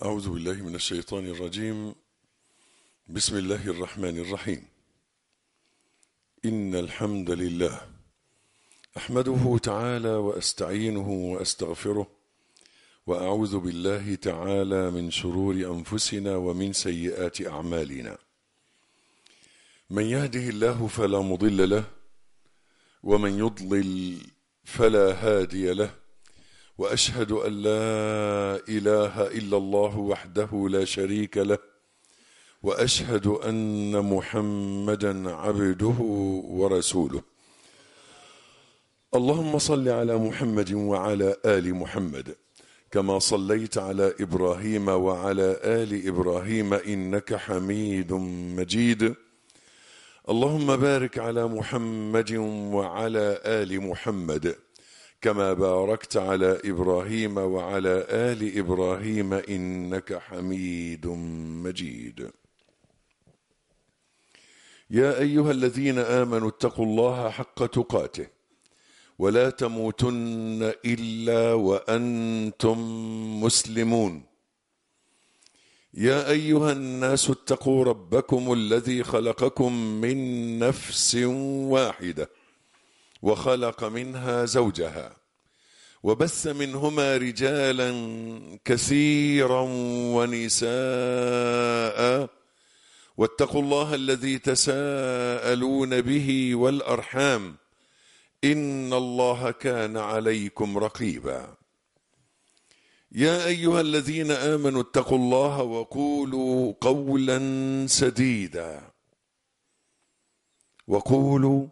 أعوذ بالله من الشيطان الرجيم بسم الله الرحمن الرحيم إن الحمد لله أحمده تعالى وأستعينه وأستغفره وأعوذ بالله تعالى من شرور أنفسنا ومن سيئات أعمالنا من يهده الله فلا مضل له ومن يضلل فلا هادي له واشهد ان لا اله الا الله وحده لا شريك له واشهد ان محمدا عبده ورسوله اللهم صل على محمد وعلى ال محمد كما صليت على ابراهيم وعلى ال ابراهيم انك حميد مجيد اللهم بارك على محمد وعلى ال محمد كما باركت على ابراهيم وعلى ال ابراهيم انك حميد مجيد يا ايها الذين امنوا اتقوا الله حق تقاته ولا تموتن الا وانتم مسلمون يا ايها الناس اتقوا ربكم الذي خلقكم من نفس واحده وخلق منها زوجها وبث منهما رجالا كثيرا ونساء واتقوا الله الذي تساءلون به والارحام ان الله كان عليكم رقيبا يا ايها الذين امنوا اتقوا الله وقولوا قولا سديدا وقولوا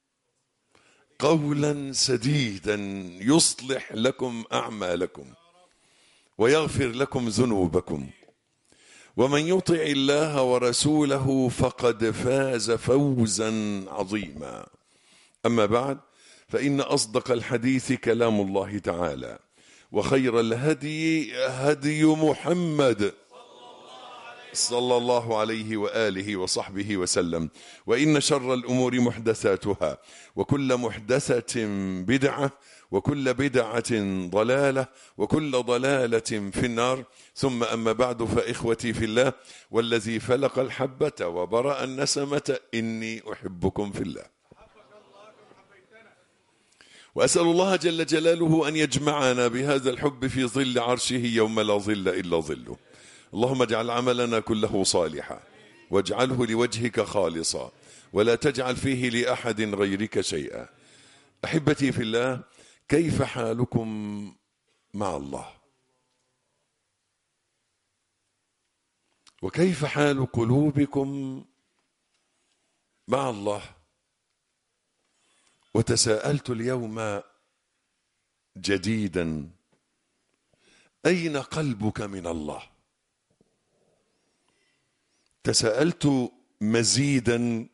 قولا سديدا يصلح لكم اعمالكم ويغفر لكم ذنوبكم ومن يطع الله ورسوله فقد فاز فوزا عظيما اما بعد فان اصدق الحديث كلام الله تعالى وخير الهدي هدي محمد صلى الله عليه واله وصحبه وسلم وان شر الامور محدثاتها وكل محدثه بدعه وكل بدعه ضلاله وكل ضلاله في النار ثم اما بعد فاخوتي في الله والذي فلق الحبه وبرا النسمه اني احبكم في الله واسال الله جل جلاله ان يجمعنا بهذا الحب في ظل عرشه يوم لا ظل الا ظله اللهم اجعل عملنا كله صالحا واجعله لوجهك خالصا ولا تجعل فيه لاحد غيرك شيئا احبتي في الله كيف حالكم مع الله وكيف حال قلوبكم مع الله وتساءلت اليوم جديدا اين قلبك من الله تساءلت مزيدا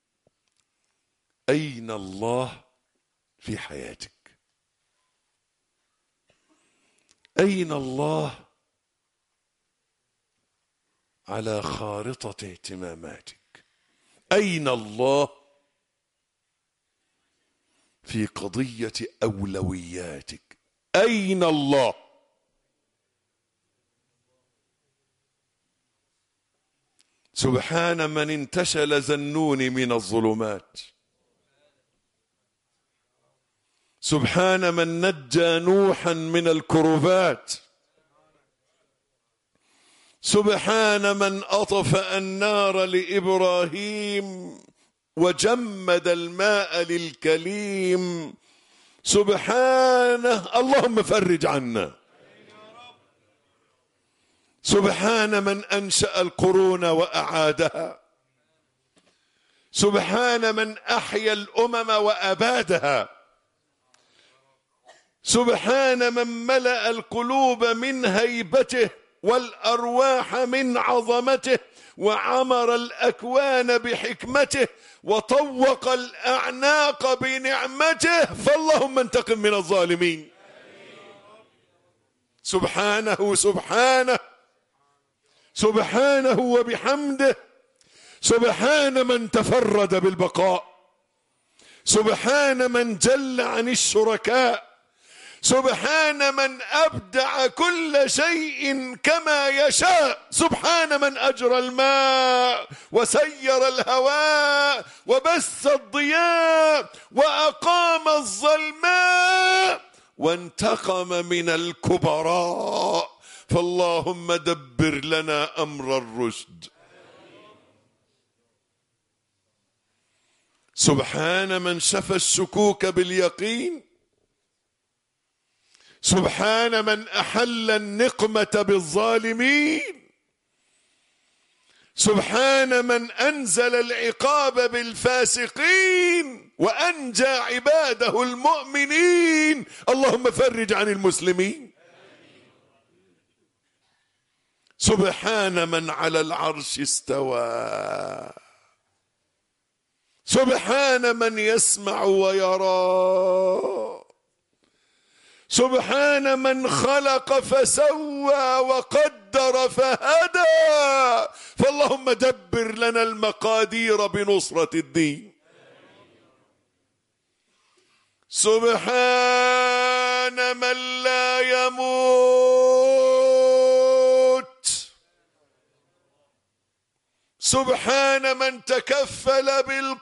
اين الله في حياتك اين الله على خارطه اهتماماتك اين الله في قضيه اولوياتك اين الله سبحان من انتشل زنون من الظلمات سبحان من نجى نوحا من الكربات سبحان من اطفا النار لابراهيم وجمد الماء للكليم سبحانه اللهم فرج عنا سبحان من انشا القرون واعادها سبحان من احيا الامم وابادها سبحان من ملا القلوب من هيبته والارواح من عظمته وعمر الاكوان بحكمته وطوق الاعناق بنعمته فاللهم انتقم من الظالمين سبحانه سبحانه سبحانه وبحمده سبحان من تفرد بالبقاء سبحان من جل عن الشركاء سبحان من ابدع كل شيء كما يشاء سبحان من اجرى الماء وسير الهواء وبث الضياء واقام الظلماء وانتقم من الكبراء فاللهم دبر لنا امر الرشد سبحان من شفى الشكوك باليقين سبحان من احل النقمه بالظالمين سبحان من انزل العقاب بالفاسقين وانجى عباده المؤمنين اللهم فرج عن المسلمين سبحان من على العرش استوى سبحان من يسمع ويرى سبحان من خلق فسوى وقدر فهدى فاللهم دبر لنا المقادير بنصرة الدين سبحان من لا يموت سبحان من تكفل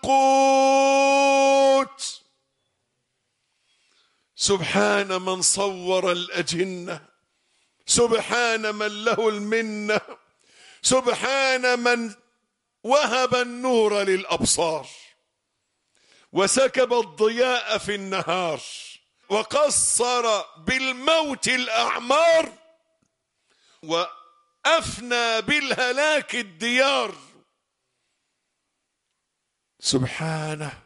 بالقوت سبحان من صور الأجنة سبحان من له المنة سبحان من وهب النور للأبصار وسكب الضياء في النهار وقصر بالموت الأعمار وأفنى بالهلاك الديار سبحانه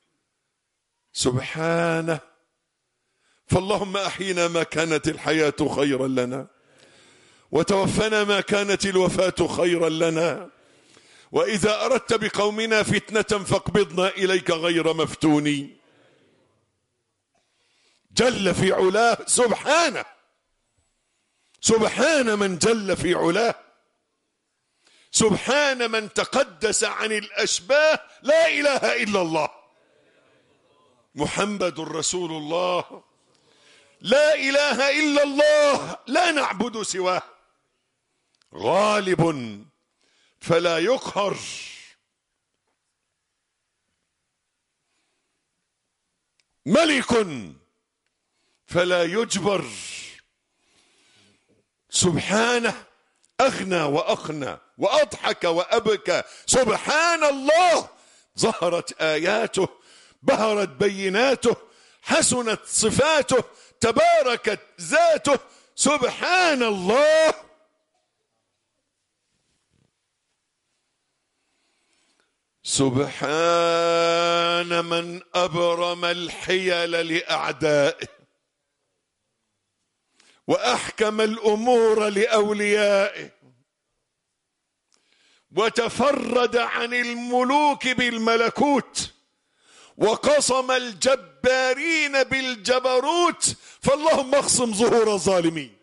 سبحانه فاللهم احينا ما كانت الحياه خيرا لنا وتوفنا ما كانت الوفاه خيرا لنا واذا اردت بقومنا فتنه فاقبضنا اليك غير مفتونين جل في علاه سبحانه سبحان من جل في علاه سبحان من تقدس عن الاشباه لا اله الا الله محمد رسول الله لا اله الا الله لا نعبد سواه غالب فلا يقهر ملك فلا يجبر سبحانه اغنى واقنى واضحك وابكى سبحان الله ظهرت اياته بهرت بيناته حسنت صفاته تباركت ذاته سبحان الله سبحان من ابرم الحيل لاعدائه واحكم الامور لاوليائه وتفرد عن الملوك بالملكوت وقصم الجبارين بالجبروت فاللهم اخصم ظهور الظالمين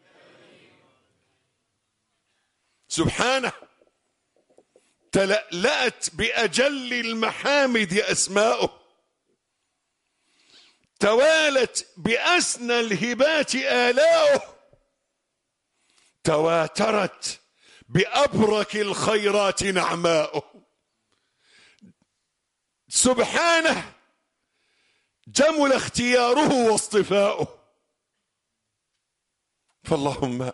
سبحانه تلألأت بأجل المحامد أسماؤه توالت بأسنى الهبات آلاؤه تواترت بأبرك الخيرات نعماؤه سبحانه جمل اختياره واصطفاؤه فاللهم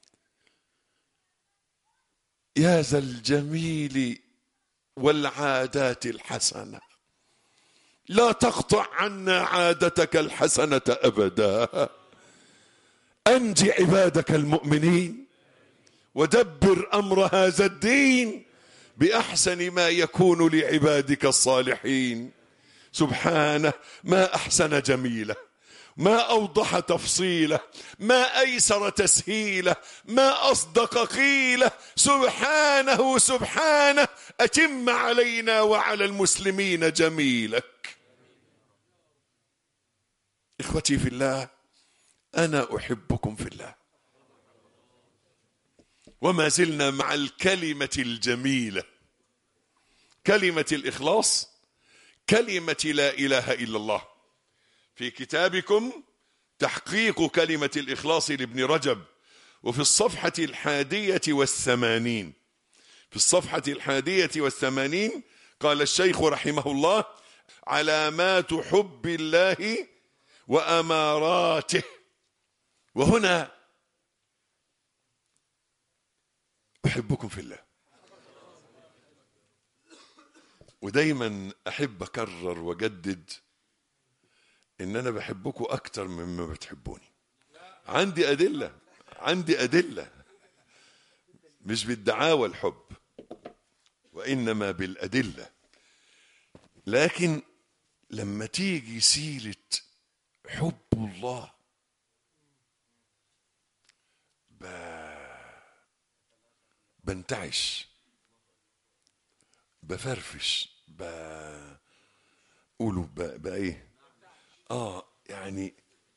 يا ذا الجميل والعادات الحسنه لا تقطع عنا عادتك الحسنه ابدا انج عبادك المؤمنين ودبر امر هذا الدين باحسن ما يكون لعبادك الصالحين سبحانه ما احسن جميله ما اوضح تفصيله ما ايسر تسهيله ما اصدق قيله سبحانه سبحانه اتم علينا وعلى المسلمين جميلك اخوتي في الله انا احبكم في الله وما زلنا مع الكلمه الجميله كلمه الاخلاص كلمه لا اله الا الله في كتابكم تحقيق كلمة الإخلاص لابن رجب وفي الصفحة الحادية والثمانين في الصفحة الحادية والثمانين قال الشيخ رحمه الله علامات حب الله وأماراته وهنا أحبكم في الله ودايما أحب أكرر وأجدد إن أنا بحبكم أكتر مما بتحبوني عندي أدلة عندي أدلة مش بالدعاوى الحب وإنما بالأدلة لكن لما تيجي سيرة حب الله بنتعش بفرفش ب... قولوا ب... بقى ايه اه يعني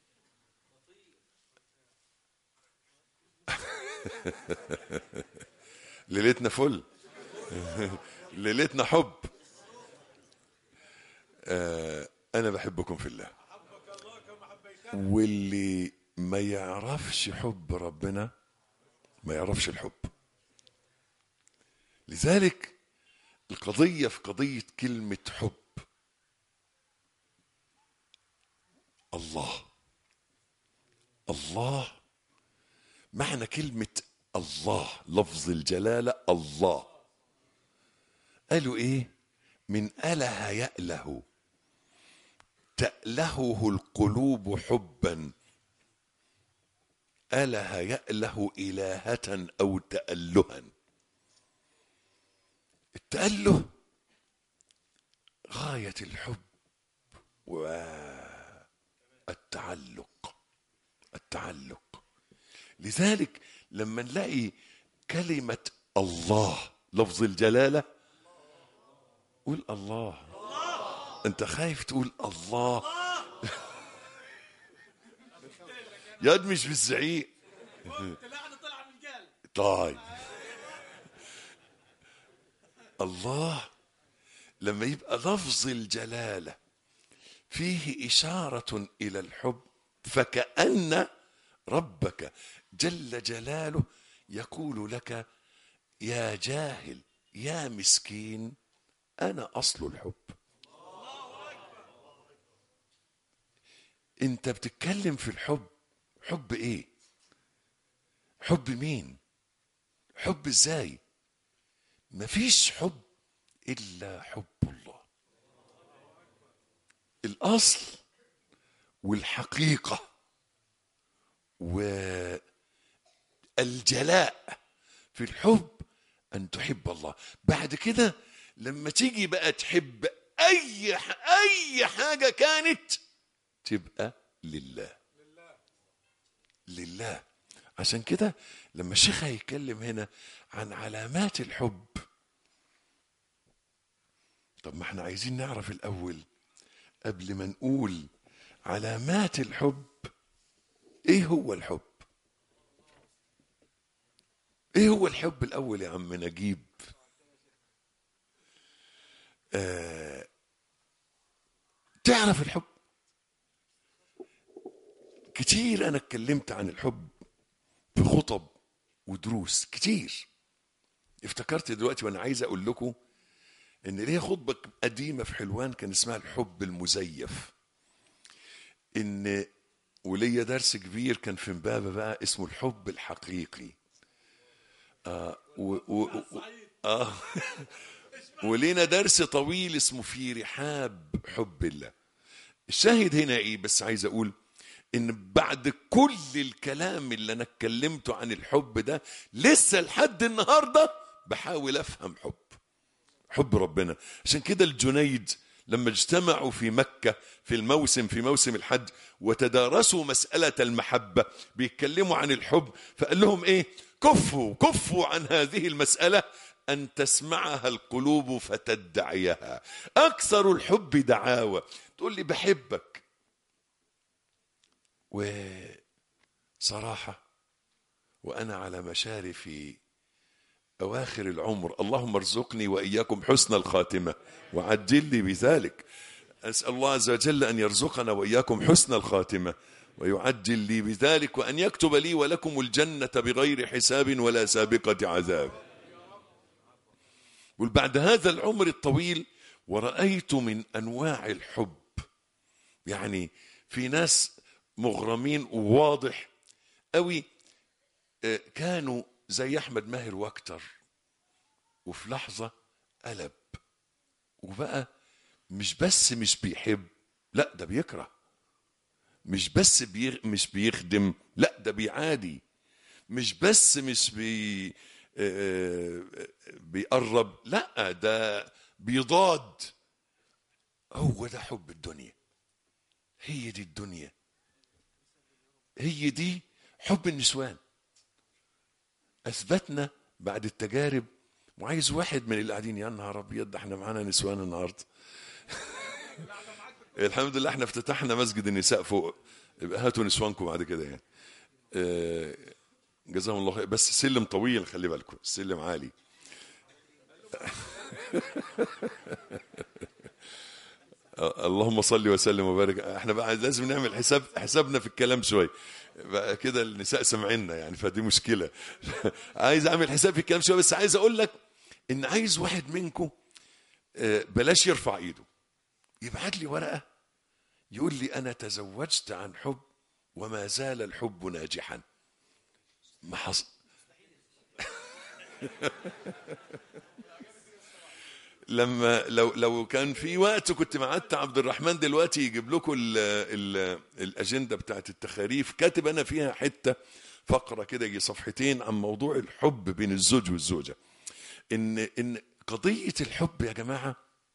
ليلتنا فل ليلتنا حب آه انا بحبكم في الله واللي ما يعرفش حب ربنا ما يعرفش الحب لذلك القضية في قضية كلمة حب الله الله معنى كلمة الله لفظ الجلالة الله قالوا ايه من أله يأله تألهه القلوب حبا أله يأله إلهة أو تألها التأله غاية الحب والتعلق التعلق لذلك لما نلاقي كلمة الله لفظ الجلالة قول الله انت خايف تقول الله ياد مش بالزعيق طيب الله لما يبقى لفظ الجلاله فيه اشاره الى الحب فكان ربك جل جلاله يقول لك يا جاهل يا مسكين انا اصل الحب انت بتتكلم في الحب حب ايه حب مين حب ازاي مفيش حب الا حب الله الاصل والحقيقه والجلاء في الحب ان تحب الله بعد كده لما تيجي بقى تحب اي اي حاجه كانت تبقى لله لله عشان كده لما الشيخ هيتكلم هنا عن علامات الحب طب ما احنا عايزين نعرف الاول قبل ما نقول علامات الحب ايه هو الحب ايه هو الحب الاول يا عم نجيب آه تعرف الحب كتير انا اتكلمت عن الحب في خطب ودروس كتير افتكرت دلوقتي وانا عايز اقول لكم ان ليا خطبه قديمه في حلوان كان اسمها الحب المزيف ان وليا درس كبير كان في امبابه بقى اسمه الحب الحقيقي آه و و و آه ولينا درس طويل اسمه في رحاب حب الله الشاهد هنا ايه بس عايز اقول ان بعد كل الكلام اللي انا اتكلمته عن الحب ده لسه لحد النهارده بحاول افهم حب حب ربنا عشان كده الجنيد لما اجتمعوا في مكة في الموسم في موسم الحج وتدارسوا مسألة المحبة بيتكلموا عن الحب فقال لهم ايه كفوا كفوا عن هذه المسألة أن تسمعها القلوب فتدعيها أكثر الحب دعاوى تقول لي بحبك وصراحة وأنا على مشارف أواخر العمر اللهم ارزقني وإياكم حسن الخاتمة وعجل لي بذلك أسأل الله عز وجل أن يرزقنا وإياكم حسن الخاتمة ويعجل لي بذلك وأن يكتب لي ولكم الجنة بغير حساب ولا سابقة عذاب قل بعد هذا العمر الطويل ورأيت من أنواع الحب يعني في ناس مغرمين وواضح قوي آه، كانوا زي أحمد ماهر واكتر وفي لحظة قلب وبقى مش بس مش بيحب لا ده بيكره مش بس بيغ... مش بيخدم لا ده بيعادي مش بس مش بي آه، بيقرب لا ده بيضاد هو ده حب الدنيا هي دي الدنيا هي دي حب النسوان اثبتنا بعد التجارب وعايز واحد من اللي قاعدين يا نهار ابيض ده احنا معانا نسوان النهارده الحمد لله احنا افتتحنا مسجد النساء فوق يبقى هاتوا نسوانكم بعد كده يعني آه، جزاهم الله خير بس سلم طويل خلي بالكم السلم عالي اللهم صل وسلم وبارك احنا بقى لازم نعمل حساب حسابنا في الكلام شوي بقى كده النساء سمعنا يعني فدي مشكله عايز اعمل حساب في الكلام شويه بس عايز اقول لك ان عايز واحد منكم آه، بلاش يرفع ايده يبعت لي ورقه يقول لي انا تزوجت عن حب وما زال الحب ناجحا ما حصل لما لو لو كان في وقت كنت معدت عبد الرحمن دلوقتي يجيب لكم ال ال الاجنده بتاعت التخاريف كاتب انا فيها حته فقره كده يجي صفحتين عن موضوع الحب بين الزوج والزوجه ان ان قضيه الحب يا جماعه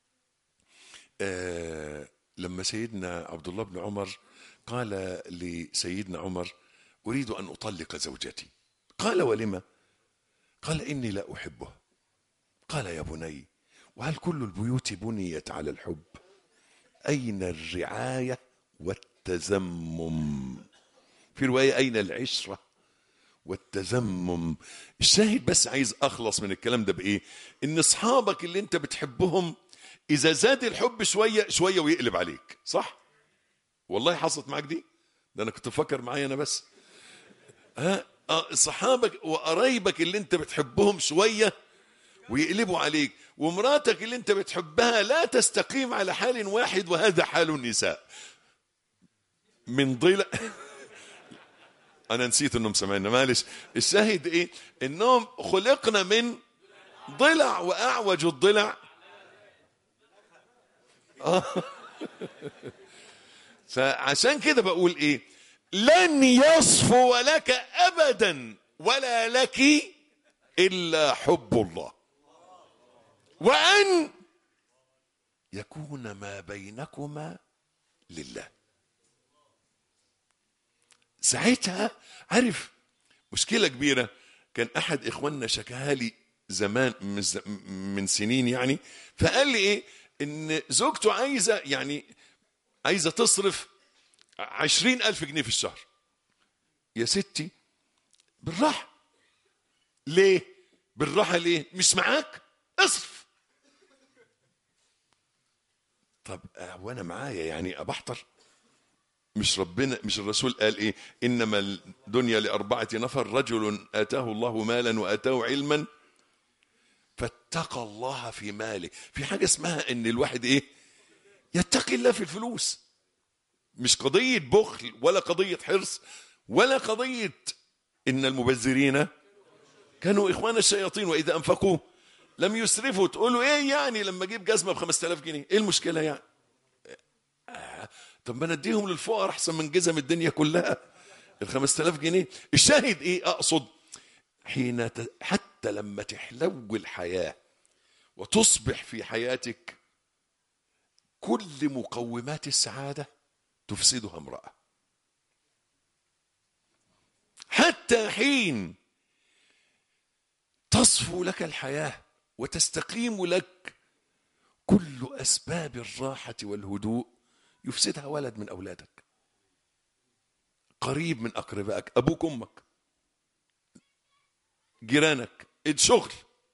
آه لما سيدنا عبد الله بن عمر قال لسيدنا عمر اريد ان اطلق زوجتي قال ولم قال اني لا احبها قال يا بني وهل كل البيوت بنيت على الحب اين الرعايه والتزمم في روايه اين العشره والتزمم الشاهد بس عايز اخلص من الكلام ده بايه ان اصحابك اللي انت بتحبهم اذا زاد الحب شويه شويه ويقلب عليك صح والله حصلت معاك دي ده انا كنت بفكر معايا انا بس ها آه، صحابك وقرايبك اللي انت بتحبهم شويه ويقلبوا عليك ومراتك اللي انت بتحبها لا تستقيم على حال واحد وهذا حال النساء من ضلع انا نسيت انهم سمعنا معلش الشاهد ايه انهم خلقنا من ضلع واعوج الضلع آه. فعشان كده بقول ايه لن يصفو لك ابدا ولا لك الا حب الله وان يكون ما بينكما لله ساعتها عارف مشكلة كبيرة كان أحد إخواننا شكاها لي زمان من ز- من سنين يعني فقال لي إيه إن زوجته عايزة يعني عايزة تصرف عشرين ألف جنيه في الشهر يا ستي بالراحة ليه بالراحة ليه مش معاك اصرف طب آه، وانا معايا يعني ابحتر مش ربنا مش الرسول قال ايه انما الدنيا لاربعه نفر رجل اتاه الله مالا واتاه علما فاتقى الله في ماله في حاجه اسمها ان الواحد ايه يتقي الله في الفلوس مش قضيه بخل ولا قضيه حرص ولا قضيه ان المبذرين كانوا اخوان الشياطين واذا انفقوا لم يسرفوا تقولوا ايه يعني لما اجيب جزمه ب 5000 جنيه ايه المشكله يعني طب ما انا اديهم للفقراء احسن من جزم الدنيا كلها ال 5000 جنيه الشاهد ايه اقصد حين ت... حتى لما تحلو الحياه وتصبح في حياتك كل مقومات السعاده تفسدها امراه حتى حين تصفو لك الحياه وتستقيم لك كل اسباب الراحه والهدوء يفسدها ولد من اولادك قريب من اقربائك ابوك امك جيرانك الشغل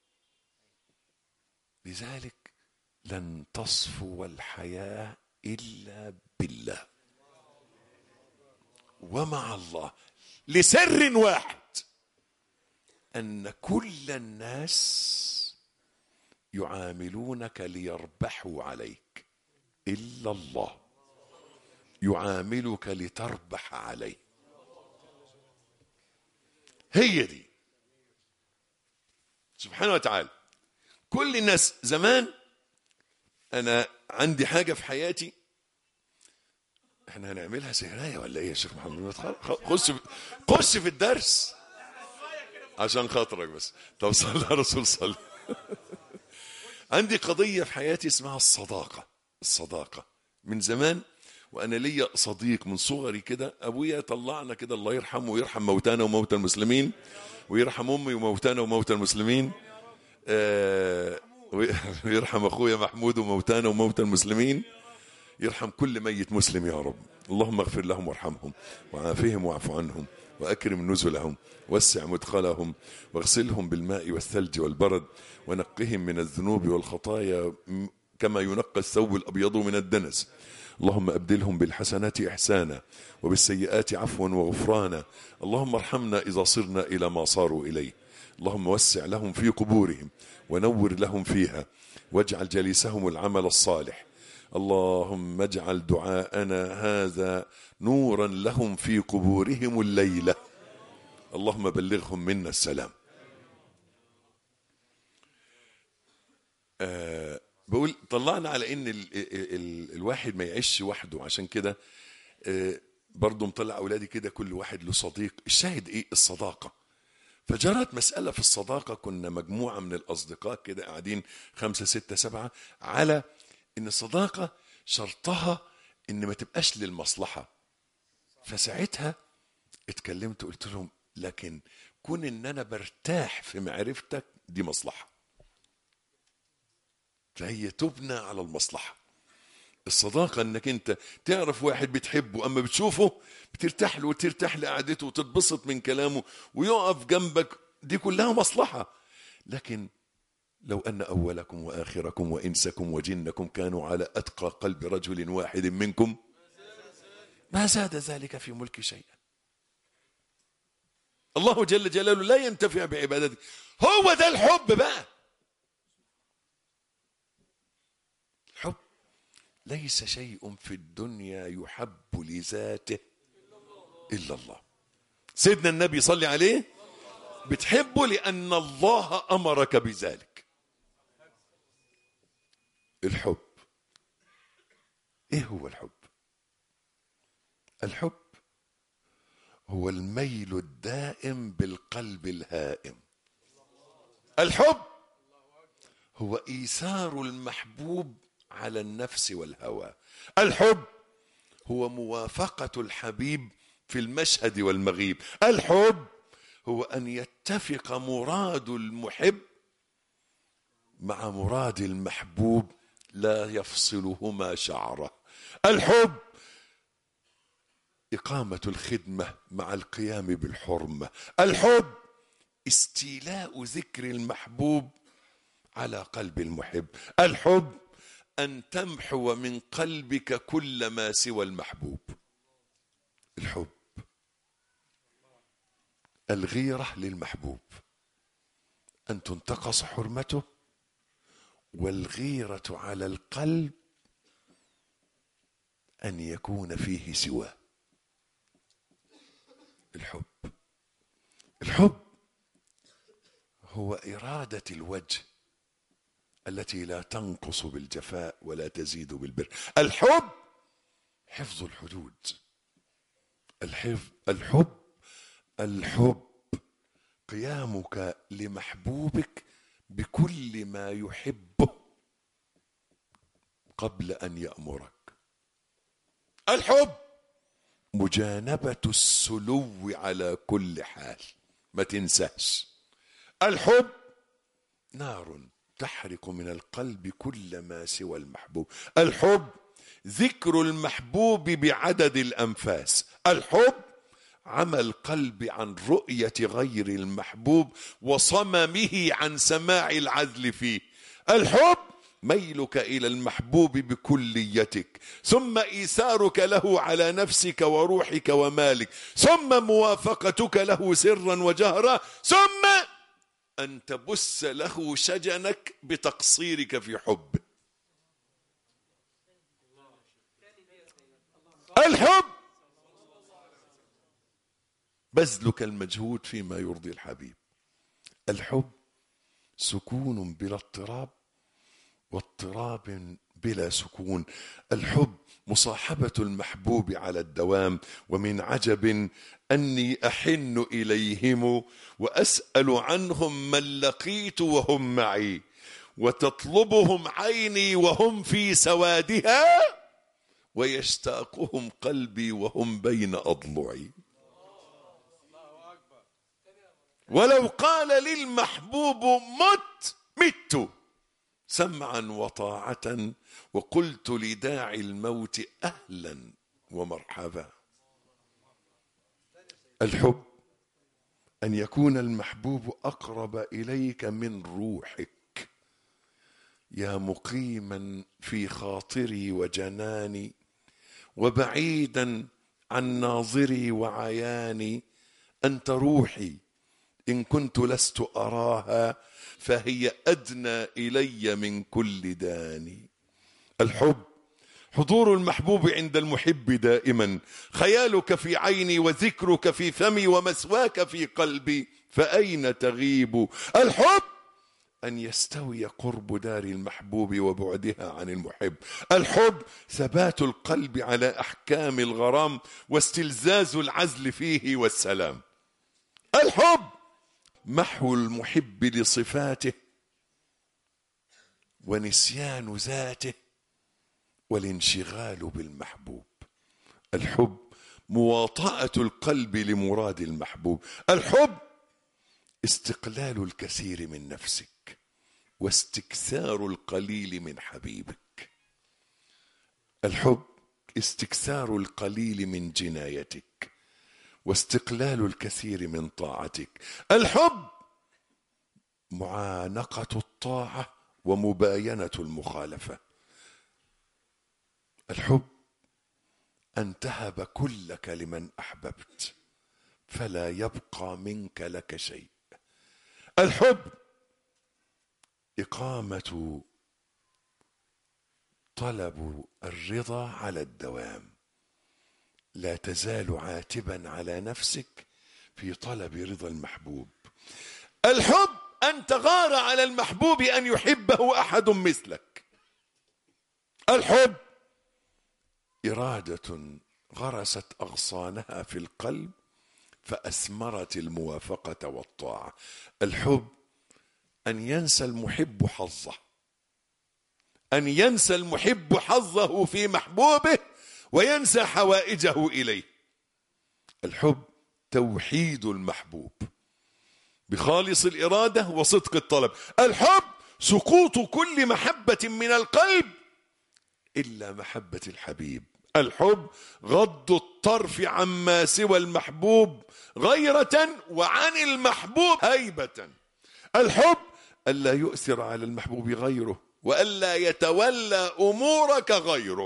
لذلك لن تصفو الحياه الا بالله ومع الله لسر واحد ان كل الناس يعاملونك ليربحوا عليك الا الله يعاملك لتربح عليه هي دي سبحانه وتعالى كل الناس زمان انا عندي حاجه في حياتي احنا هنعملها سهرايه ولا ايه يا شيخ محمد خش في- خش في الدرس عشان خاطرك بس طب صلى على الرسول صلى عندي قضيه في حياتي اسمها الصداقه الصداقه من زمان وانا ليا صديق من صغري كده ابويا طلعنا كده الله يرحمه ويرحم موتانا وموتى المسلمين ويرحم امي وموتانا وموتى المسلمين آه، ويرحم اخويا محمود وموتانا وموتى المسلمين يرحم كل ميت مسلم يا رب اللهم اغفر لهم وارحمهم وعافهم واعف عنهم واكرم نزلهم وسع مدخلهم واغسلهم بالماء والثلج والبرد ونقهم من الذنوب والخطايا م- كما ينقى الثوب الابيض من الدنس اللهم ابدلهم بالحسنات احسانا وبالسيئات عفوا وغفرانا اللهم ارحمنا اذا صرنا الى ما صاروا اليه اللهم وسع لهم في قبورهم ونور لهم فيها واجعل جليسهم العمل الصالح اللهم اجعل دعاءنا هذا نورا لهم في قبورهم الليله اللهم بلغهم منا السلام آه بقول طلعنا على ان ال ال ال الواحد ما يعيش وحده عشان كده آه برضه مطلع اولادي كده كل واحد له صديق الشاهد ايه الصداقه فجرت مسألة في الصداقة كنا مجموعة من الأصدقاء كده قاعدين خمسة ستة سبعة على إن الصداقة شرطها إن ما تبقاش للمصلحة فساعتها اتكلمت قلت لهم لكن كون إن أنا برتاح في معرفتك دي مصلحة فهي تبنى على المصلحة الصداقة انك انت تعرف واحد بتحبه اما بتشوفه بترتاح له وترتاح لقعدته وتتبسط من كلامه ويقف جنبك دي كلها مصلحة لكن لو ان اولكم واخركم وانسكم وجنكم كانوا على اتقى قلب رجل واحد منكم ما زاد ذلك في ملك شيئا الله جل جلاله لا ينتفع بعبادته هو ده الحب بقى الحب ليس شيء في الدنيا يحب لذاته الا الله سيدنا النبي صلي عليه بتحبه لان الله امرك بذلك الحب ايه هو الحب الحب هو الميل الدائم بالقلب الهائم الحب هو ايثار المحبوب على النفس والهوى الحب هو موافقه الحبيب في المشهد والمغيب الحب هو ان يتفق مراد المحب مع مراد المحبوب لا يفصلهما شعره الحب إقامة الخدمة مع القيام بالحرمة الحب استيلاء ذكر المحبوب على قلب المحب الحب أن تمحو من قلبك كل ما سوى المحبوب الحب الغيرة للمحبوب أن تنتقص حرمته والغيرة على القلب أن يكون فيه سواه الحب الحب هو إرادة الوجه التي لا تنقص بالجفاء ولا تزيد بالبر الحب حفظ الحدود الحفظ الحب الحب قيامك لمحبوبك بكل ما يحبه قبل ان يامرك الحب مجانبه السلو على كل حال ما تنساش الحب نار تحرق من القلب كل ما سوى المحبوب الحب ذكر المحبوب بعدد الانفاس الحب عمى القلب عن رؤيه غير المحبوب وصممه عن سماع العذل فيه الحب ميلك الى المحبوب بكليتك ثم ايثارك له على نفسك وروحك ومالك ثم موافقتك له سرا وجهرا ثم ان تبث له شجنك بتقصيرك في حبه الحب بذلك المجهود فيما يرضي الحبيب الحب سكون بلا اضطراب واضطراب بلا سكون الحب مصاحبة المحبوب على الدوام ومن عجب أني أحن إليهم وأسأل عنهم من لقيت وهم معي وتطلبهم عيني وهم في سوادها ويشتاقهم قلبي وهم بين أضلعي ولو قال للمحبوب مت مت سمعا وطاعة وقلت لداعي الموت أهلا ومرحبا الحب أن يكون المحبوب أقرب إليك من روحك يا مقيما في خاطري وجناني وبعيدا عن ناظري وعياني أنت روحي إن كنت لست أراها فهي أدنى إلي من كل داني الحب حضور المحبوب عند المحب دائما خيالك في عيني وذكرك في فمي ومسواك في قلبي فأين تغيب الحب أن يستوي قرب دار المحبوب وبعدها عن المحب الحب ثبات القلب على أحكام الغرام واستلزاز العزل فيه والسلام الحب محو المحب لصفاته ونسيان ذاته والانشغال بالمحبوب الحب مواطأة القلب لمراد المحبوب الحب استقلال الكثير من نفسك واستكثار القليل من حبيبك الحب استكثار القليل من جنايتك واستقلال الكثير من طاعتك الحب معانقة الطاعة ومباينة المخالفة الحب أن تهب كلك لمن أحببت فلا يبقى منك لك شيء الحب إقامة طلب الرضا على الدوام لا تزال عاتبا على نفسك في طلب رضا المحبوب الحب أن تغار على المحبوب أن يحبه أحد مثلك الحب إرادة غرست أغصانها في القلب فأثمرت الموافقة والطاعة الحب أن ينسى المحب حظه أن ينسى المحب حظه في محبوبه وينسى حوائجه إليه الحب توحيد المحبوب بخالص الإرادة وصدق الطلب الحب سقوط كل محبة من القلب إلا محبة الحبيب الحب غض الطرف عما سوى المحبوب غيرة وعن المحبوب هيبة الحب ألا يؤثر على المحبوب غيره وألا يتولى أمورك غيره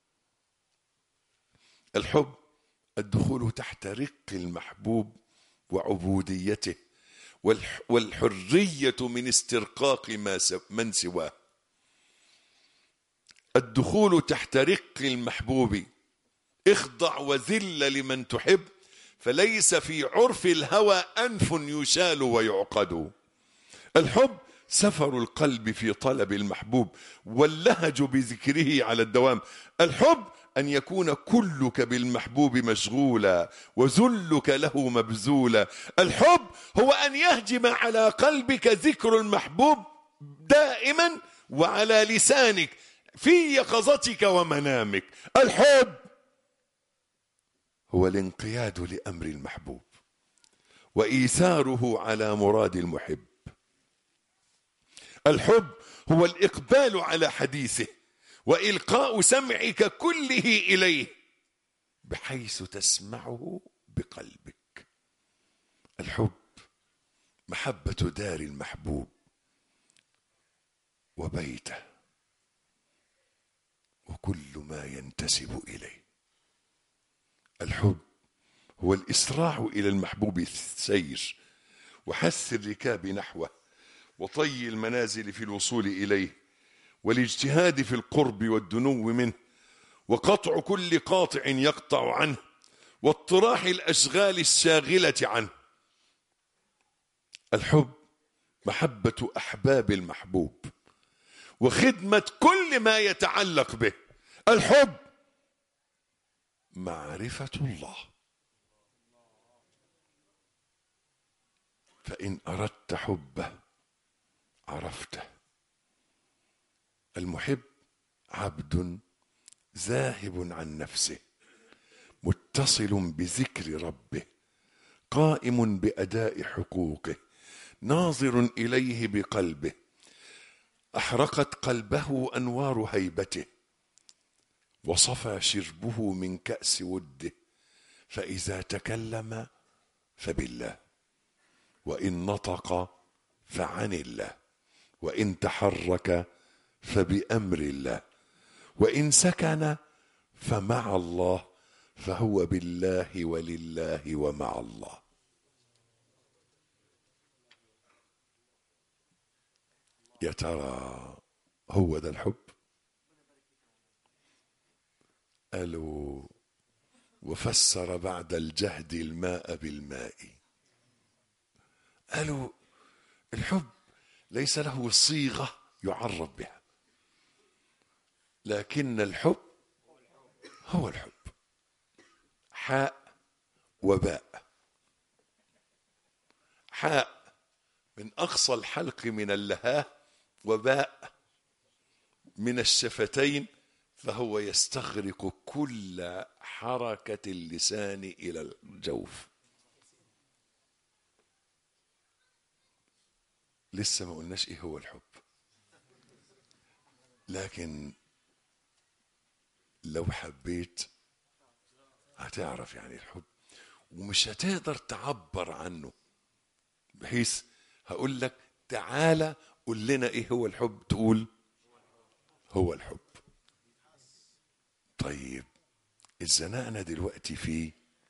الحب الدخول تحت رق المحبوب وعبوديته والحرية من استرقاق ما من سواه الدخول تحت رق المحبوب اخضع وذل لمن تحب فليس في عرف الهوى أنف يشال ويعقد الحب سفر القلب في طلب المحبوب واللهج بذكره على الدوام الحب أن يكون كلك بالمحبوب مشغولا وذلك له مبذولا الحب هو أن يهجم على قلبك ذكر المحبوب دائما وعلى لسانك في يقظتك ومنامك الحب هو الانقياد لأمر المحبوب وإيثاره على مراد المحب الحب هو الإقبال على حديثه والقاء سمعك كله اليه بحيث تسمعه بقلبك الحب محبه دار المحبوب وبيته وكل ما ينتسب اليه الحب هو الاسراع الى المحبوب السير وحث الركاب نحوه وطي المنازل في الوصول اليه والاجتهاد في القرب والدنو منه وقطع كل قاطع يقطع عنه واطراح الاشغال الشاغله عنه الحب محبه احباب المحبوب وخدمه كل ما يتعلق به الحب معرفه الله فان اردت حبه عرفته المحب عبد ذاهب عن نفسه متصل بذكر ربه قائم باداء حقوقه ناظر اليه بقلبه احرقت قلبه انوار هيبته وصفى شربه من كاس وده فاذا تكلم فبالله وان نطق فعن الله وان تحرك فبامر الله وان سكن فمع الله فهو بالله ولله ومع الله يا ترى هو ده الحب قالوا وفسر بعد الجهد الماء بالماء قالوا الحب ليس له صيغه يعرف بها لكن الحب هو الحب حاء وباء حاء من اقصى الحلق من اللهاه وباء من الشفتين فهو يستغرق كل حركه اللسان الى الجوف لسه ما قلناش ايه هو الحب لكن لو حبيت هتعرف يعني الحب ومش هتقدر تعبر عنه بحيث هقول لك تعالى قول لنا ايه هو الحب تقول هو الحب طيب اتزنقنا دلوقتي في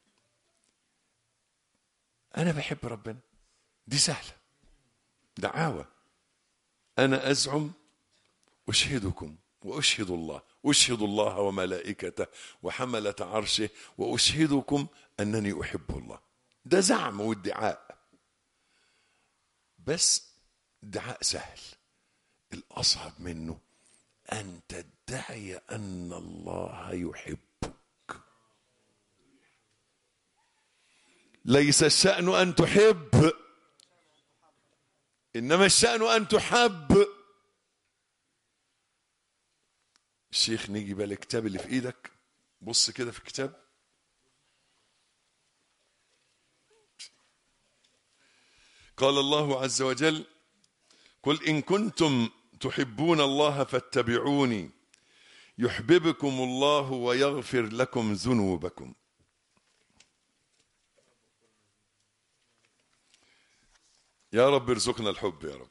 انا بحب ربنا دي سهله دعاوى انا ازعم اشهدكم واشهد الله اشهد الله وملائكته وحمله عرشه واشهدكم انني احب الله ده زعم وادعاء بس ادعاء سهل الاصعب منه ان تدعي ان الله يحبك ليس الشان ان تحب انما الشان ان تحب الشيخ نيجي بقى الكتاب اللي في ايدك بص كده في الكتاب قال الله عز وجل قل ان كنتم تحبون الله فاتبعوني يحببكم الله ويغفر لكم ذنوبكم يا رب ارزقنا الحب يا رب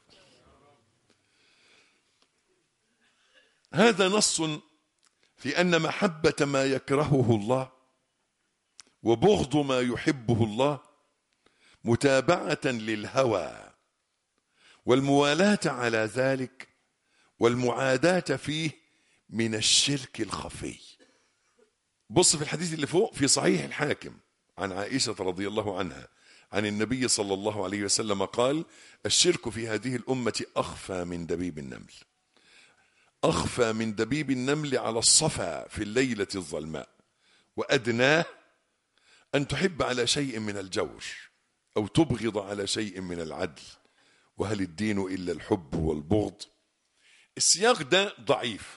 هذا نص في ان محبه ما يكرهه الله وبغض ما يحبه الله متابعه للهوى والموالاه على ذلك والمعاداه فيه من الشرك الخفي بص في الحديث اللي فوق في صحيح الحاكم عن عائشه رضي الله عنها عن النبي صلى الله عليه وسلم قال الشرك في هذه الامه اخفى من دبيب النمل أخفى من دبيب النمل على الصفا في الليلة الظلماء وأدناه أن تحب على شيء من الجور أو تبغض على شيء من العدل وهل الدين إلا الحب والبغض السياق ده ضعيف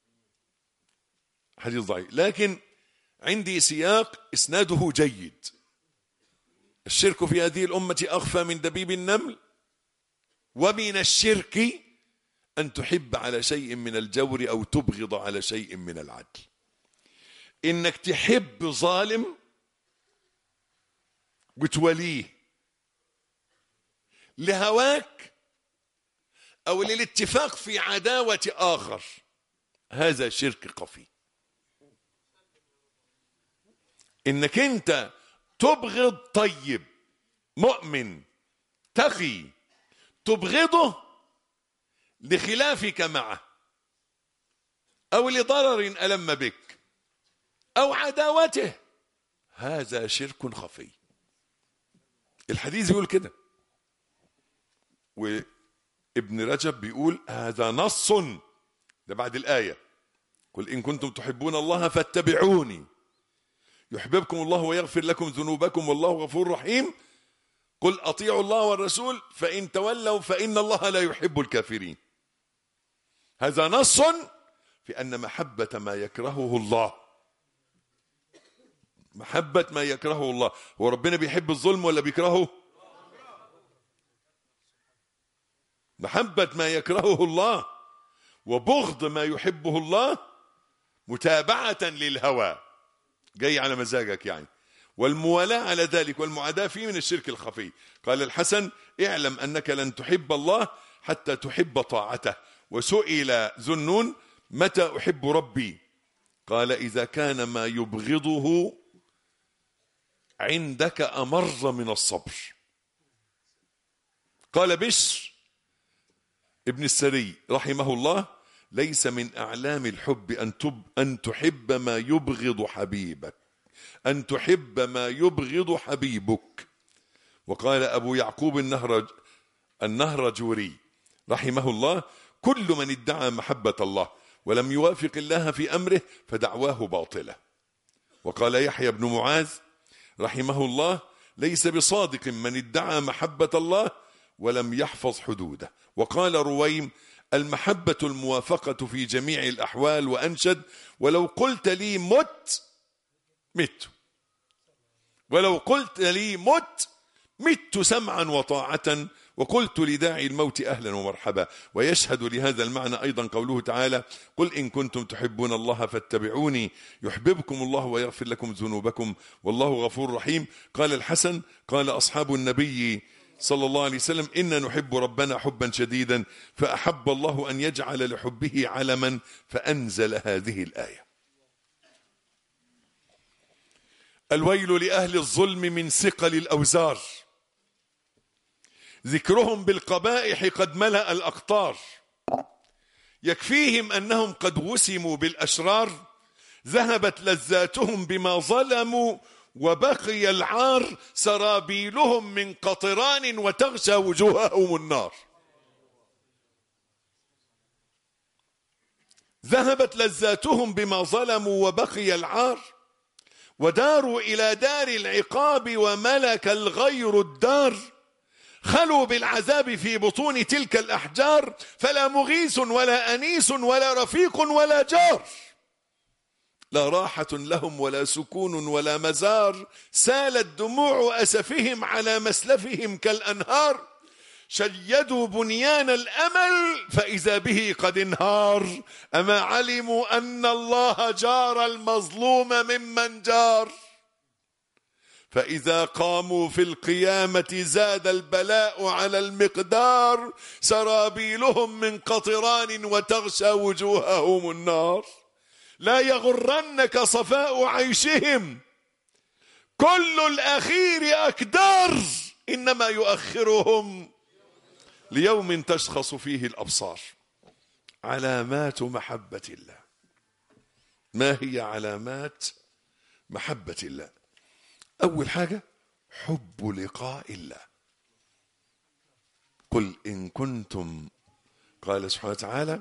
حديث ضعيف لكن عندي سياق إسناده جيد الشرك في هذه الأمة أخفى من دبيب النمل ومن الشرك أن تحب على شيء من الجور أو تبغض على شيء من العدل إنك تحب ظالم وتوليه لهواك أو للاتفاق في عداوة آخر هذا شرك خفي انك انت تبغض طيب مؤمن تقي تبغضه لخلافك معه او لضرر الم بك او عداوته هذا شرك خفي الحديث بيقول كده وابن رجب بيقول هذا نص ده بعد الايه قل ان كنتم تحبون الله فاتبعوني يحببكم الله ويغفر لكم ذنوبكم والله غفور رحيم قل اطيعوا الله والرسول فان تولوا فان الله لا يحب الكافرين هذا نص في ان محبه ما يكرهه الله محبه ما يكرهه الله هو ربنا بيحب الظلم ولا بيكرهه محبه ما يكرهه الله وبغض ما يحبه الله متابعه للهوى جاي على مزاجك يعني والموالاة على ذلك والمعاداة فيه من الشرك الخفي قال الحسن اعلم أنك لن تحب الله حتى تحب طاعته وسئل ذنون متى أحب ربي قال إذا كان ما يبغضه عندك أمر من الصبر قال بشر ابن السري رحمه الله ليس من أعلام الحب أن, تب أن تحب ما يبغض حبيبك أن تحب ما يبغض حبيبك وقال أبو يعقوب النهرج النهرجوري رحمه الله كل من ادعى محبة الله ولم يوافق الله في أمره فدعواه باطلة وقال يحيى بن معاذ رحمه الله ليس بصادق من ادعى محبة الله ولم يحفظ حدوده وقال رويم المحبة الموافقة في جميع الأحوال وأنشد ولو قلت لي مت مت ولو قلت لي مت مت سمعا وطاعة وقلت لداعي الموت أهلا ومرحبا ويشهد لهذا المعنى أيضا قوله تعالى قل إن كنتم تحبون الله فاتبعوني يحببكم الله ويغفر لكم ذنوبكم والله غفور رحيم قال الحسن قال أصحاب النبي صلى الله عليه وسلم إنا نحب ربنا حبا شديدا فأحب الله أن يجعل لحبه علما فأنزل هذه الآية الويل لأهل الظلم من ثقل الأوزار ذكرهم بالقبائح قد ملأ الأقطار يكفيهم أنهم قد وسموا بالأشرار ذهبت لذاتهم بما ظلموا وبقي العار سرابيلهم من قطران وتغشى وجوههم النار ذهبت لذاتهم بما ظلموا وبقي العار وداروا إلى دار العقاب وملك الغير الدار خلوا بالعذاب في بطون تلك الأحجار فلا مغيث ولا أنيس ولا رفيق ولا جار لا راحة لهم ولا سكون ولا مزار سالت دموع أسفهم على مسلفهم كالأنهار شيدوا بنيان الأمل فإذا به قد انهار أما علموا أن الله جار المظلوم ممن جار فإذا قاموا في القيامة زاد البلاء على المقدار سرابيلهم من قطران وتغشى وجوههم النار لا يغرنك صفاء عيشهم كل الأخير أكدار إنما يؤخرهم ليوم تشخص فيه الأبصار علامات محبة الله ما هي علامات محبة الله أول حاجة حب لقاء الله قل إن كنتم قال سبحانه وتعالى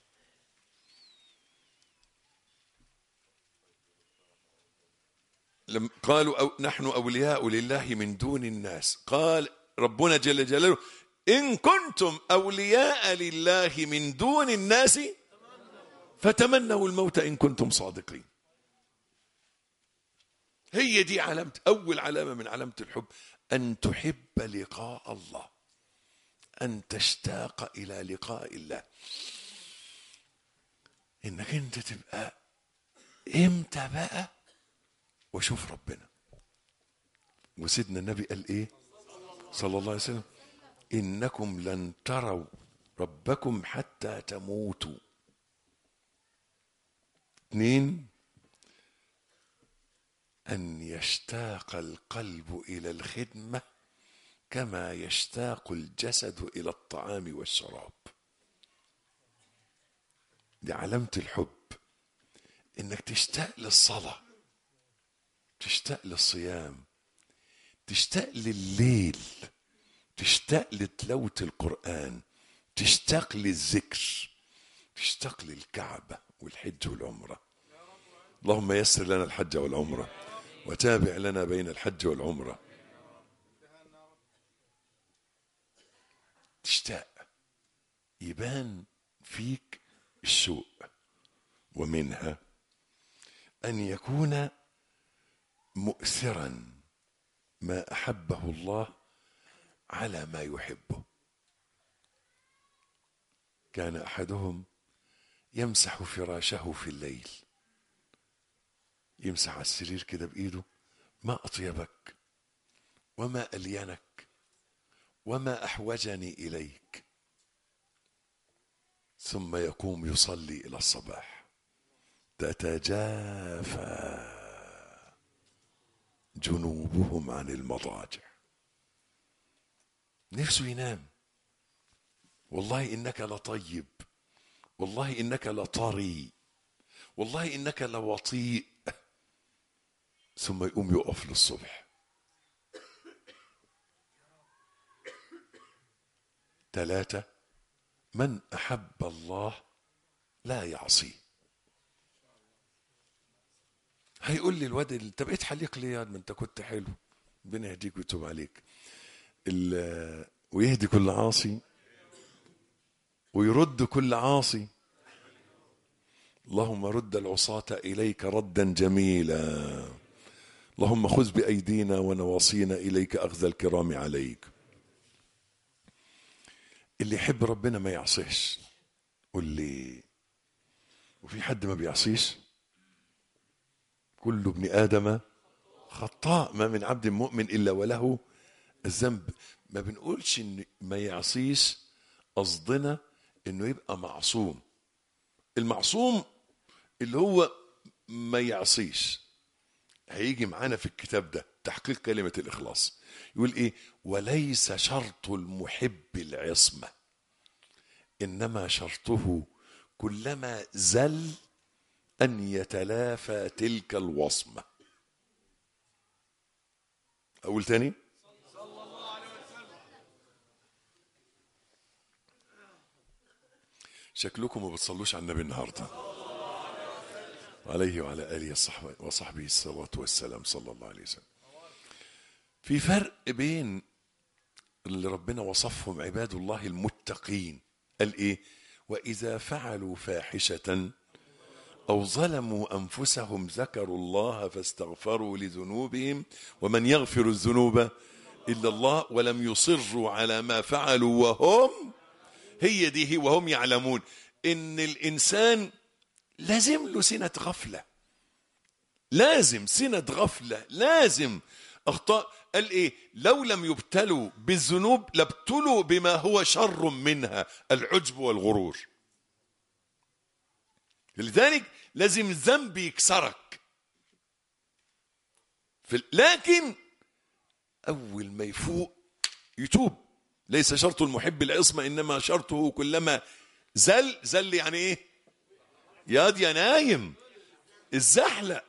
لم قالوا أو نحن أولياء لله من دون الناس قال ربنا جل جلاله إن كنتم أولياء لله من دون الناس فتمنوا الموت إن كنتم صادقين هي دي علامة أول علامة من علامة الحب أن تحب لقاء الله أن تشتاق إلى لقاء الله إنك أنت تبقى إمتى بقى وشوف ربنا وسيدنا النبي قال إيه صلى الله عليه وسلم إنكم لن تروا ربكم حتى تموتوا اثنين أن يشتاق القلب إلى الخدمة كما يشتاق الجسد إلى الطعام والشراب دي علامة الحب إنك تشتاق للصلاة تشتاق للصيام تشتاق لليل تشتاق لتلاوة القرآن تشتاق للذكر تشتاق للكعبة والحج والعمرة اللهم يسر لنا الحج والعمرة وتابع لنا بين الحج والعمرة تشتاق يبان فيك الشوق ومنها أن يكون مؤثرا ما أحبه الله على ما يحبه كان أحدهم يمسح فراشه في الليل يمسح على السرير كده بإيده ما أطيبك وما ألينك وما أحوجني إليك ثم يقوم يصلي إلى الصباح تتجافى جنوبهم عن المضاجع نفسه ينام والله إنك لطيب والله إنك لطري والله إنك لوطيء ثم يقوم يقف للصبح ثلاثة من أحب الله لا يعصيه هيقول لي الواد انت بقيت حليق ليه يا ما انت كنت حلو ربنا يهديك ويتوب عليك ال- ويهدي كل عاصي ويرد كل عاصي اللهم رد العصاة إليك ردا جميلا اللهم خذ بأيدينا ونواصينا إليك أخذ الكرام عليك اللي يحب ربنا ما يعصيش قول لي وفي حد ما بيعصيش كل ابن آدم خطاء ما من عبد مؤمن إلا وله الذنب ما بنقولش إن ما يعصيش قصدنا إنه يبقى معصوم المعصوم اللي هو ما يعصيش هيجي معانا في الكتاب ده تحقيق كلمة الإخلاص يقول إيه وليس شرط المحب العصمة إنما شرطه كلما زل أن يتلافى تلك الوصمة أقول تاني شكلكم ما بتصلوش على النبي النهارده عليه وعلى اله وصحبه وصحبه الصلاه والسلام صلى الله عليه وسلم في فرق بين اللي ربنا وصفهم عباد الله المتقين قال ايه واذا فعلوا فاحشه او ظلموا انفسهم ذكروا الله فاستغفروا لذنوبهم ومن يغفر الذنوب الا الله ولم يصروا على ما فعلوا وهم هي دي هي وهم يعلمون ان الانسان لازم له سنة غفلة لازم سنة غفلة لازم اخطاء قال ايه لو لم يبتلوا بالذنوب لابتلوا بما هو شر منها العجب والغرور لذلك لازم الذنب يكسرك في لكن اول ما يفوق يتوب ليس شرط المحب العصمة إنما شرطه كلما زل زل يعني إيه ياض يا نايم الزحلق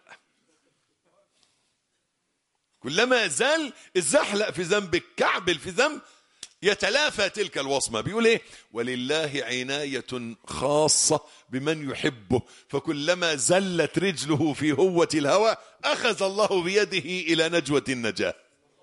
كلما زل الزحلق في ذنب الكعبل في ذنب يتلافى تلك الوصمة بيقول ايه ولله عناية خاصة بمن يحبه فكلما زلت رجله في هوة الهوى أخذ الله بيده إلى نجوة النجاة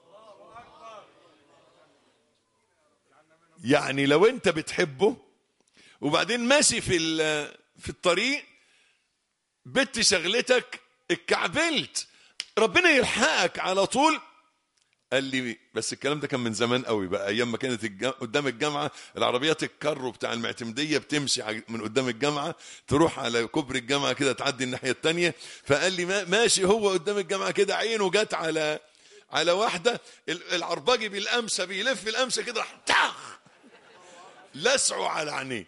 يعني لو انت بتحبه وبعدين ماشي في في الطريق بنت شغلتك اتكعبلت ربنا يلحقك على طول قال لي بس الكلام ده كان من زمان قوي بقى ايام ما كانت الجام قدام الجامعه العربيات الكرو بتاع المعتمديه بتمشي من قدام الجامعه تروح على كوبري الجامعه كده تعدي الناحيه الثانيه فقال لي ماشي هو قدام الجامعه كده عينه جت على على واحده العرباجي بالامشه بيلف الامشه كده راح تاخ لسعوا على عينيه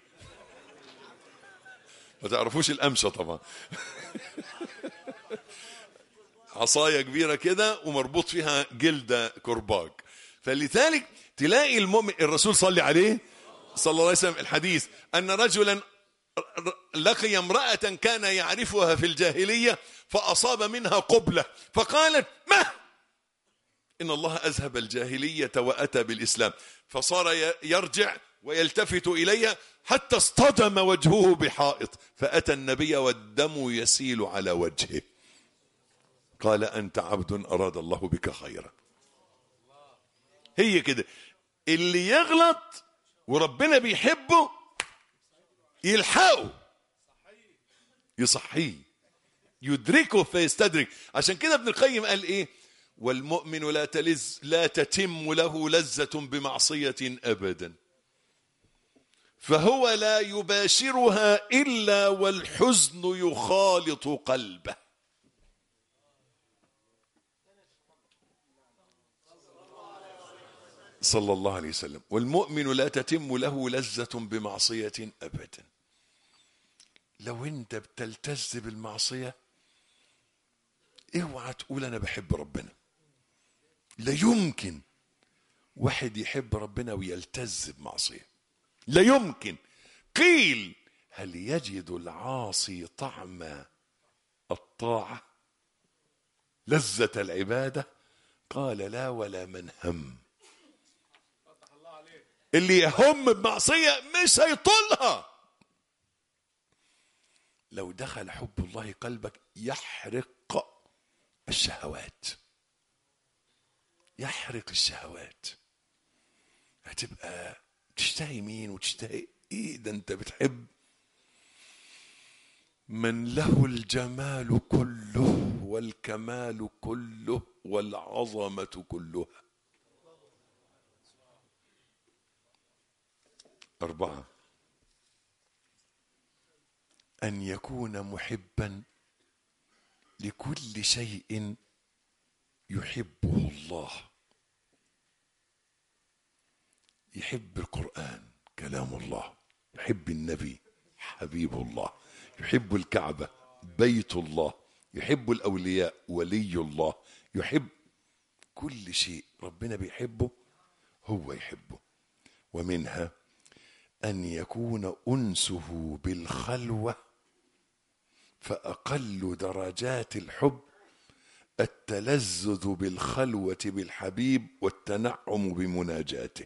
ما تعرفوش الأمشة طبعا عصايه كبيره كده ومربوط فيها جلده كرباج فلذلك تلاقي المؤمن الرسول صلى عليه صلى الله عليه وسلم الحديث ان رجلا لقي امراه كان يعرفها في الجاهليه فاصاب منها قبله فقالت ما ان الله اذهب الجاهليه واتى بالاسلام فصار يرجع ويلتفت اليها حتى اصطدم وجهه بحائط فاتى النبي والدم يسيل على وجهه قال انت عبد اراد الله بك خيرا هي كده اللي يغلط وربنا بيحبه يلحقه يصحيه يدركه فيستدرك عشان كده ابن القيم قال ايه والمؤمن لا تلز لا تتم له لذة بمعصية أبدا فهو لا يباشرها إلا والحزن يخالط قلبه صلى الله عليه وسلم والمؤمن لا تتم له لذة بمعصية أبدا لو انت بتلتز بالمعصية اوعى تقول انا بحب ربنا لا يمكن واحد يحب ربنا ويلتز بمعصية لا يمكن قيل هل يجد العاصي طعم الطاعة لذة العبادة قال لا ولا من هم اللي يهم بمعصية مش هيطولها لو دخل حب الله قلبك يحرق الشهوات يحرق الشهوات هتبقى تشتهي مين وتشتهي ايه ده انت بتحب من له الجمال كله والكمال كله والعظمة كلها أربعة أن يكون محبا لكل شيء يحبه الله يحب القرآن كلام الله يحب النبي حبيب الله يحب الكعبة بيت الله يحب الأولياء ولي الله يحب كل شيء ربنا بيحبه هو يحبه ومنها أن يكون أنسه بالخلوة فأقل درجات الحب التلذذ بالخلوة بالحبيب والتنعم بمناجاته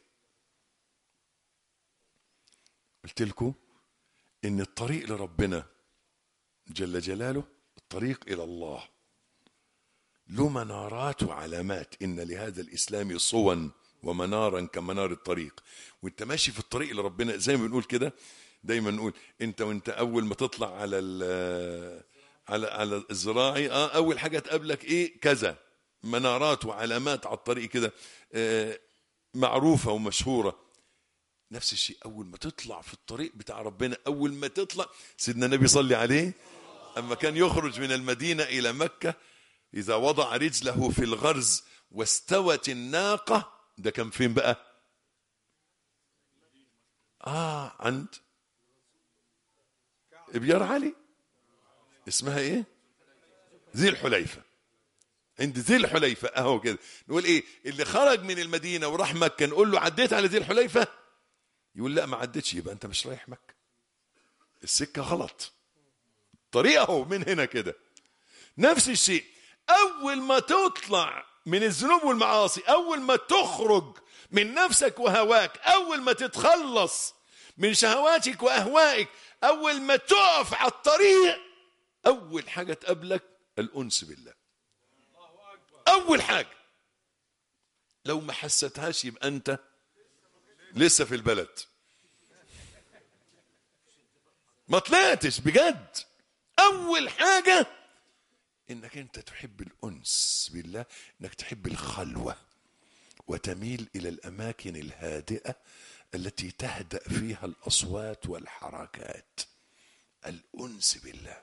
قلت لكم إن الطريق لربنا جل جلاله الطريق إلى الله له منارات وعلامات إن لهذا الإسلام صوا ومنارا كمنار الطريق وانت ماشي في الطريق لربنا زي ما بنقول كده دايما نقول انت وانت اول ما تطلع على على على الزراعي اه اول حاجه تقابلك ايه كذا منارات وعلامات على الطريق كده آه معروفه ومشهوره نفس الشيء اول ما تطلع في الطريق بتاع ربنا اول ما تطلع سيدنا النبي صلي عليه اما كان يخرج من المدينه الى مكه اذا وضع رجله في الغرز واستوت الناقه ده كان فين بقى اه عند ابيار علي اسمها ايه ذي الحليفه عند ذي الحليفه اهو كده نقول ايه اللي خرج من المدينه وراح مكه نقول له عديت على ذي الحليفه يقول لا ما عدتش يبقى انت مش رايح مكه السكه غلط طريقه من هنا كده نفس الشيء اول ما تطلع من الذنوب والمعاصي اول ما تخرج من نفسك وهواك اول ما تتخلص من شهواتك واهوائك اول ما تقف على الطريق اول حاجه تقابلك الانس بالله اول حاجه لو ما حستهاش يبقى انت لسه في البلد ما طلعتش بجد اول حاجه انك انت تحب الانس بالله انك تحب الخلوه وتميل الى الاماكن الهادئه التي تهدا فيها الاصوات والحركات الانس بالله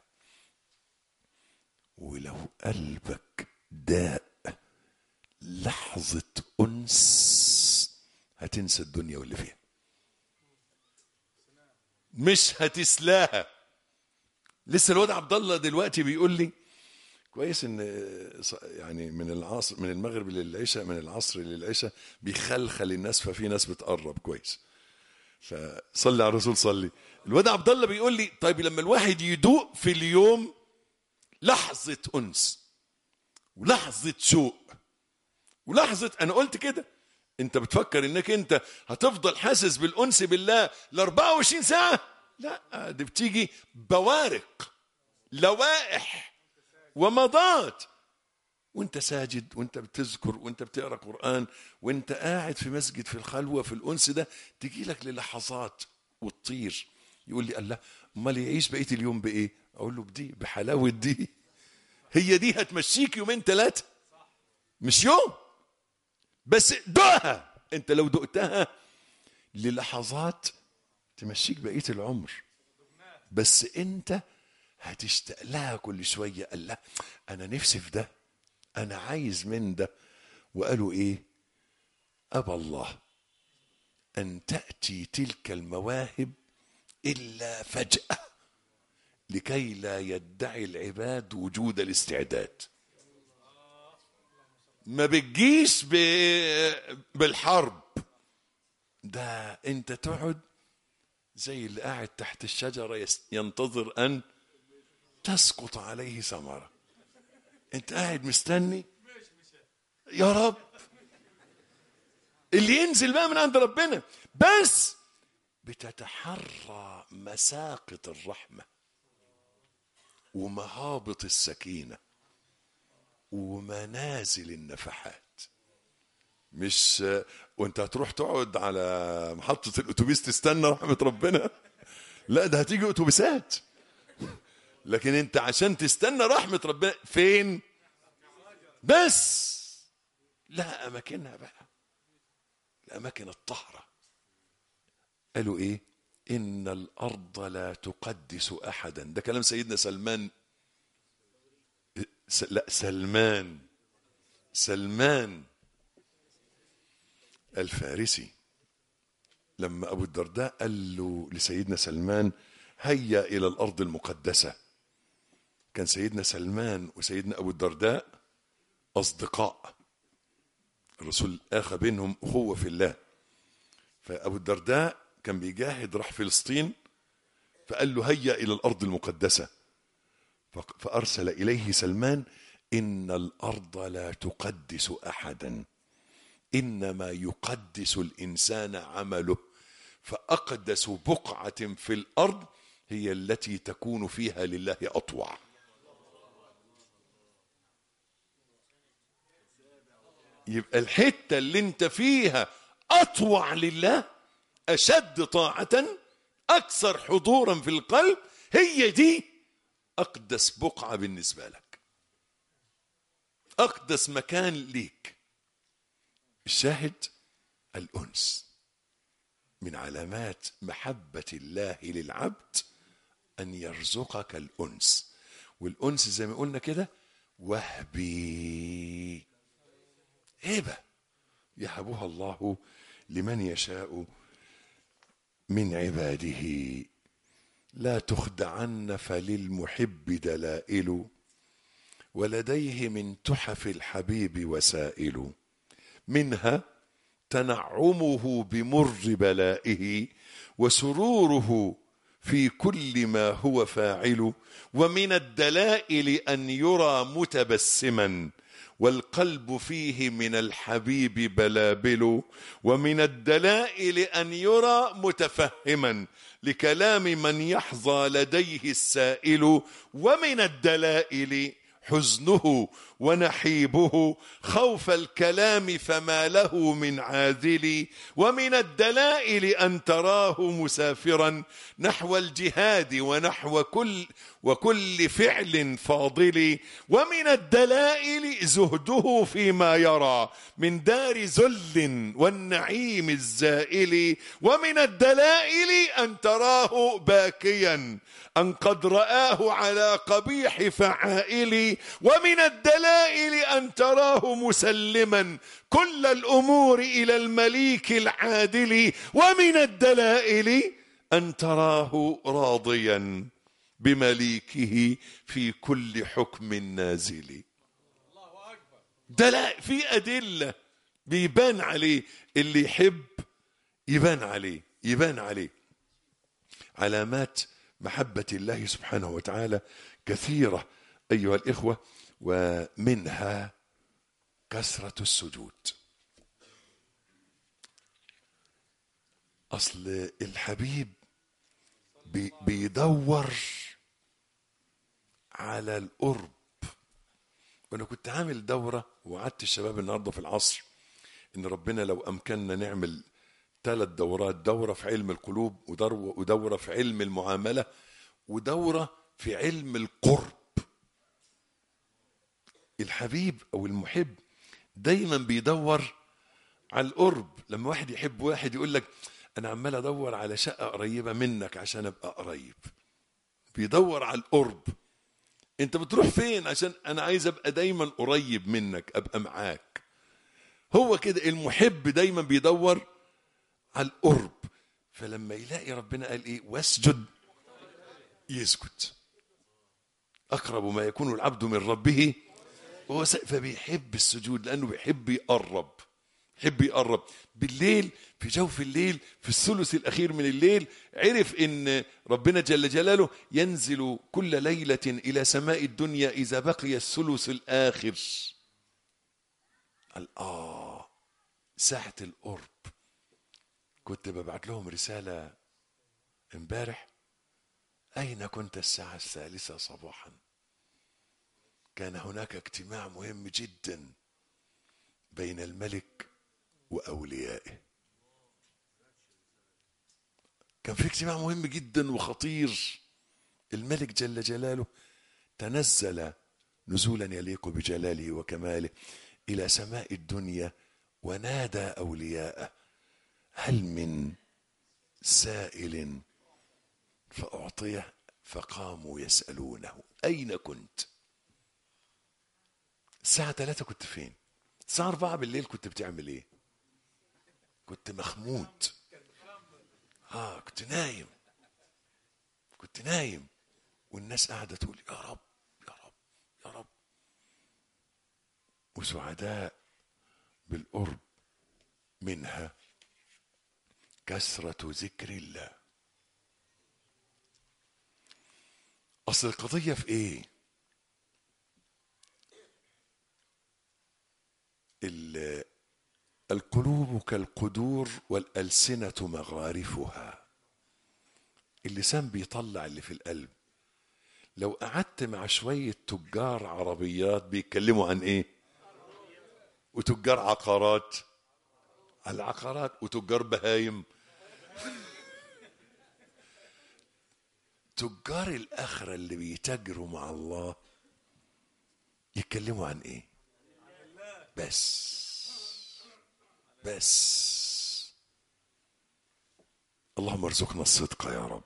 ولو قلبك داء لحظه انس هتنسى الدنيا واللي فيها مش هتسلاها لسه الواد عبد الله دلوقتي بيقول لي كويس ان ص- يعني من العصر من المغرب للعشاء من العصر للعشاء بيخلخل الناس ففي ناس بتقرب كويس فصلي على الرسول صلي الواد عبد الله بيقول لي طيب لما الواحد يدوق في اليوم لحظة أنس ولحظة شوق ولحظة أنا قلت كده أنت بتفكر إنك أنت هتفضل حاسس بالأنس بالله ل 24 ساعة لا دي بتيجي بوارق لوائح ومضات وانت ساجد وانت بتذكر وانت بتقرا قران وانت قاعد في مسجد في الخلوه في الانس ده تجي لك للحظات وتطير يقول لي الله امال يعيش بقيه اليوم بايه؟ اقول له بدي بحلاوه دي هي دي هتمشيك يومين ثلاثه مش يوم بس دقها انت لو دقتها للحظات تمشيك بقيه العمر بس انت هتشتاق لها كل شويه قال لا انا نفسي في ده انا عايز من ده وقالوا ايه ابى الله ان تاتي تلك المواهب الا فجاه لكي لا يدعي العباد وجود الاستعداد ما بتجيش ب- بالحرب ده انت تقعد زي اللي قاعد تحت الشجره يس- ينتظر ان تسقط عليه ثمره انت قاعد مستني يا رب اللي ينزل بقى من عند ربنا بس بتتحرى مساقط الرحمه ومهابط السكينه ومنازل النفحات مش وانت هتروح تقعد على محطه الاتوبيس تستنى رحمه ربنا لا ده هتيجي اتوبيسات لكن انت عشان تستنى رحمة ربنا فين بس لا اماكنها بقى الاماكن الطهرة قالوا ايه ان الارض لا تقدس احدا ده كلام سيدنا سلمان س- لا سلمان سلمان الفارسي لما ابو الدرداء قال له لسيدنا سلمان هيا الى الارض المقدسه كان سيدنا سلمان وسيدنا ابو الدرداء اصدقاء الرسول اخى بينهم اخوه في الله فابو الدرداء كان بيجاهد راح فلسطين فقال له هيا الى الارض المقدسه فق- فارسل اليه سلمان ان الارض لا تقدس احدا انما يقدس الانسان عمله فاقدس بقعه في الارض هي التي تكون فيها لله اطوع يبقى الحته اللي انت فيها اطوع لله اشد طاعه اكثر حضورا في القلب هي دي اقدس بقعه بالنسبه لك اقدس مكان ليك الشاهد الانس من علامات محبه الله للعبد ان يرزقك الانس والانس زي ما قلنا كده وهبي هبه يهبها الله لمن يشاء من عباده لا تخدعن فللمحب دلائل ولديه من تحف الحبيب وسائل منها تنعمه بمر بلائه وسروره في كل ما هو فاعل ومن الدلائل ان يرى متبسما والقلب فيه من الحبيب بلابل ومن الدلائل ان يرى متفهما لكلام من يحظى لديه السائل ومن الدلائل حزنه ونحيبه خوف الكلام فما له من عاذل ومن الدلائل ان تراه مسافرا نحو الجهاد ونحو كل وكل فعل فاضل ومن الدلائل زهده فيما يرى من دار ذل والنعيم الزائل ومن الدلائل ان تراه باكيا أن قد رآه على قبيح فعائل ومن الدلائل أن تراه مسلما كل الأمور إلى المليك العادل ومن الدلائل أن تراه راضيا بمليكه في كل حكم نازل ده لا في أدلة بيبان عليه اللي يحب يبان عليه يبان عليه علامات محبة الله سبحانه وتعالى كثيرة أيها الإخوة ومنها كثرة السجود أصل الحبيب بي بيدور على القرب وانا كنت عامل دوره وعدت الشباب النهارده في العصر ان ربنا لو امكننا نعمل ثلاث دورات دوره في علم القلوب ودوره في علم المعامله ودوره في علم القرب الحبيب او المحب دايما بيدور على القرب لما واحد يحب واحد يقول لك انا عمال ادور على شقه قريبه منك عشان ابقى قريب بيدور على القرب انت بتروح فين عشان انا عايز ابقى دايما قريب منك ابقى معاك هو كده المحب دايما بيدور على القرب فلما يلاقي ربنا قال ايه واسجد يسكت اقرب ما يكون العبد من ربه هو فبيحب السجود لانه بيحب يقرب يحب يقرب بالليل في جوف الليل في الثلث الأخير من الليل عرف إن ربنا جل جلاله ينزل كل ليلة إلى سماء الدنيا إذا بقي الثلث الآخر قال آه ساعة القرب كنت ببعت لهم رسالة امبارح أين كنت الساعة الثالثة صباحا كان هناك اجتماع مهم جدا بين الملك وأوليائه كان في اجتماع مهم جدا وخطير الملك جل جلاله تنزل نزولا يليق بجلاله وكماله إلى سماء الدنيا ونادى أولياءه هل من سائل فأعطيه فقاموا يسألونه أين كنت الساعة ثلاثة كنت فين الساعة أربعة بالليل كنت بتعمل إيه كنت مخمود اه كنت نايم كنت نايم والناس قاعده تقول يا رب يا رب يا رب وسعداء بالقرب منها كثرة ذكر الله أصل القضية في إيه؟ القلوب كالقدور والألسنة مغارفها اللسان بيطلع اللي في القلب لو قعدت مع شوية تجار عربيات بيتكلموا عن ايه وتجار عقارات على العقارات وتجار بهايم تجار الآخرة اللي بيتاجروا مع الله يتكلموا عن ايه بس بس اللهم ارزقنا الصدق يا رب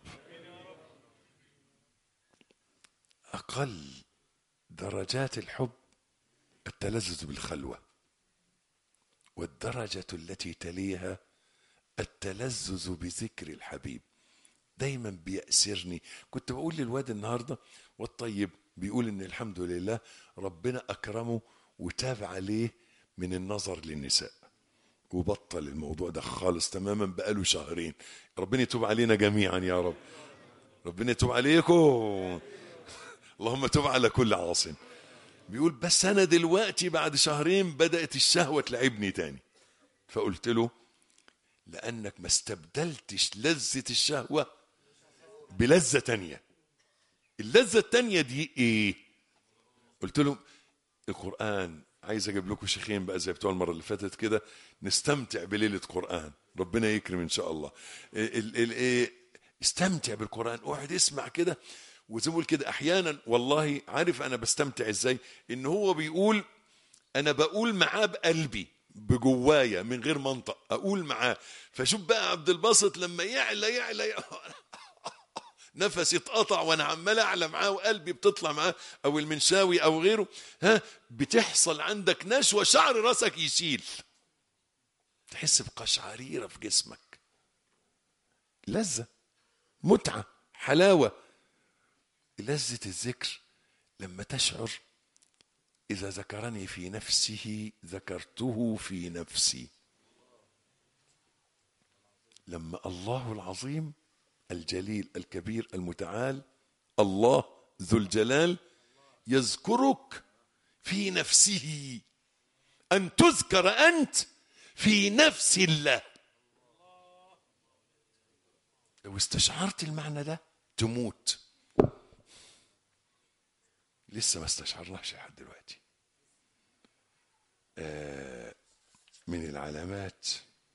أقل درجات الحب التلذذ بالخلوة والدرجة التي تليها التلذذ بذكر الحبيب دايما بيأسرني كنت بقول للواد النهاردة والطيب بيقول ان الحمد لله ربنا أكرمه وتاب عليه من النظر للنساء وبطل الموضوع ده خالص تماما بقاله شهرين ربنا يتوب علينا جميعا يا رب ربنا يتوب عليكم اللهم تب على كل عاصم بيقول بس انا دلوقتي بعد شهرين بدات الشهوه تلعبني تاني فقلت له لانك ما استبدلتش لذه الشهوه بلذه تانيه اللذه التانيه دي ايه قلت له القران عايز اجيب لكم شيخين بقى زي بتوع المره اللي فاتت كده نستمتع بليله قران ربنا يكرم ان شاء الله ال ال ال استمتع بالقران اقعد اسمع كده وزي ما بقول كده احيانا والله عارف انا بستمتع ازاي ان هو بيقول انا بقول معاه بقلبي بجوايا من غير منطق اقول معاه فشوف بقى عبد الباسط لما يعلى يعلى, يعلى نفسي اتقطع وانا عمال اعلى معاه وقلبي بتطلع معاه او المنشاوي او غيره ها بتحصل عندك نشوه شعر راسك يشيل تحس بقشعريره في جسمك لذه متعه حلاوه لذة الذكر لما تشعر إذا ذكرني في نفسه ذكرته في نفسي لما الله العظيم الجليل الكبير المتعال الله ذو الجلال يذكرك في نفسه أن تذكر أنت في نفس الله لو استشعرت المعنى ده تموت لسه ما استشعرناش لحد دلوقتي آه من العلامات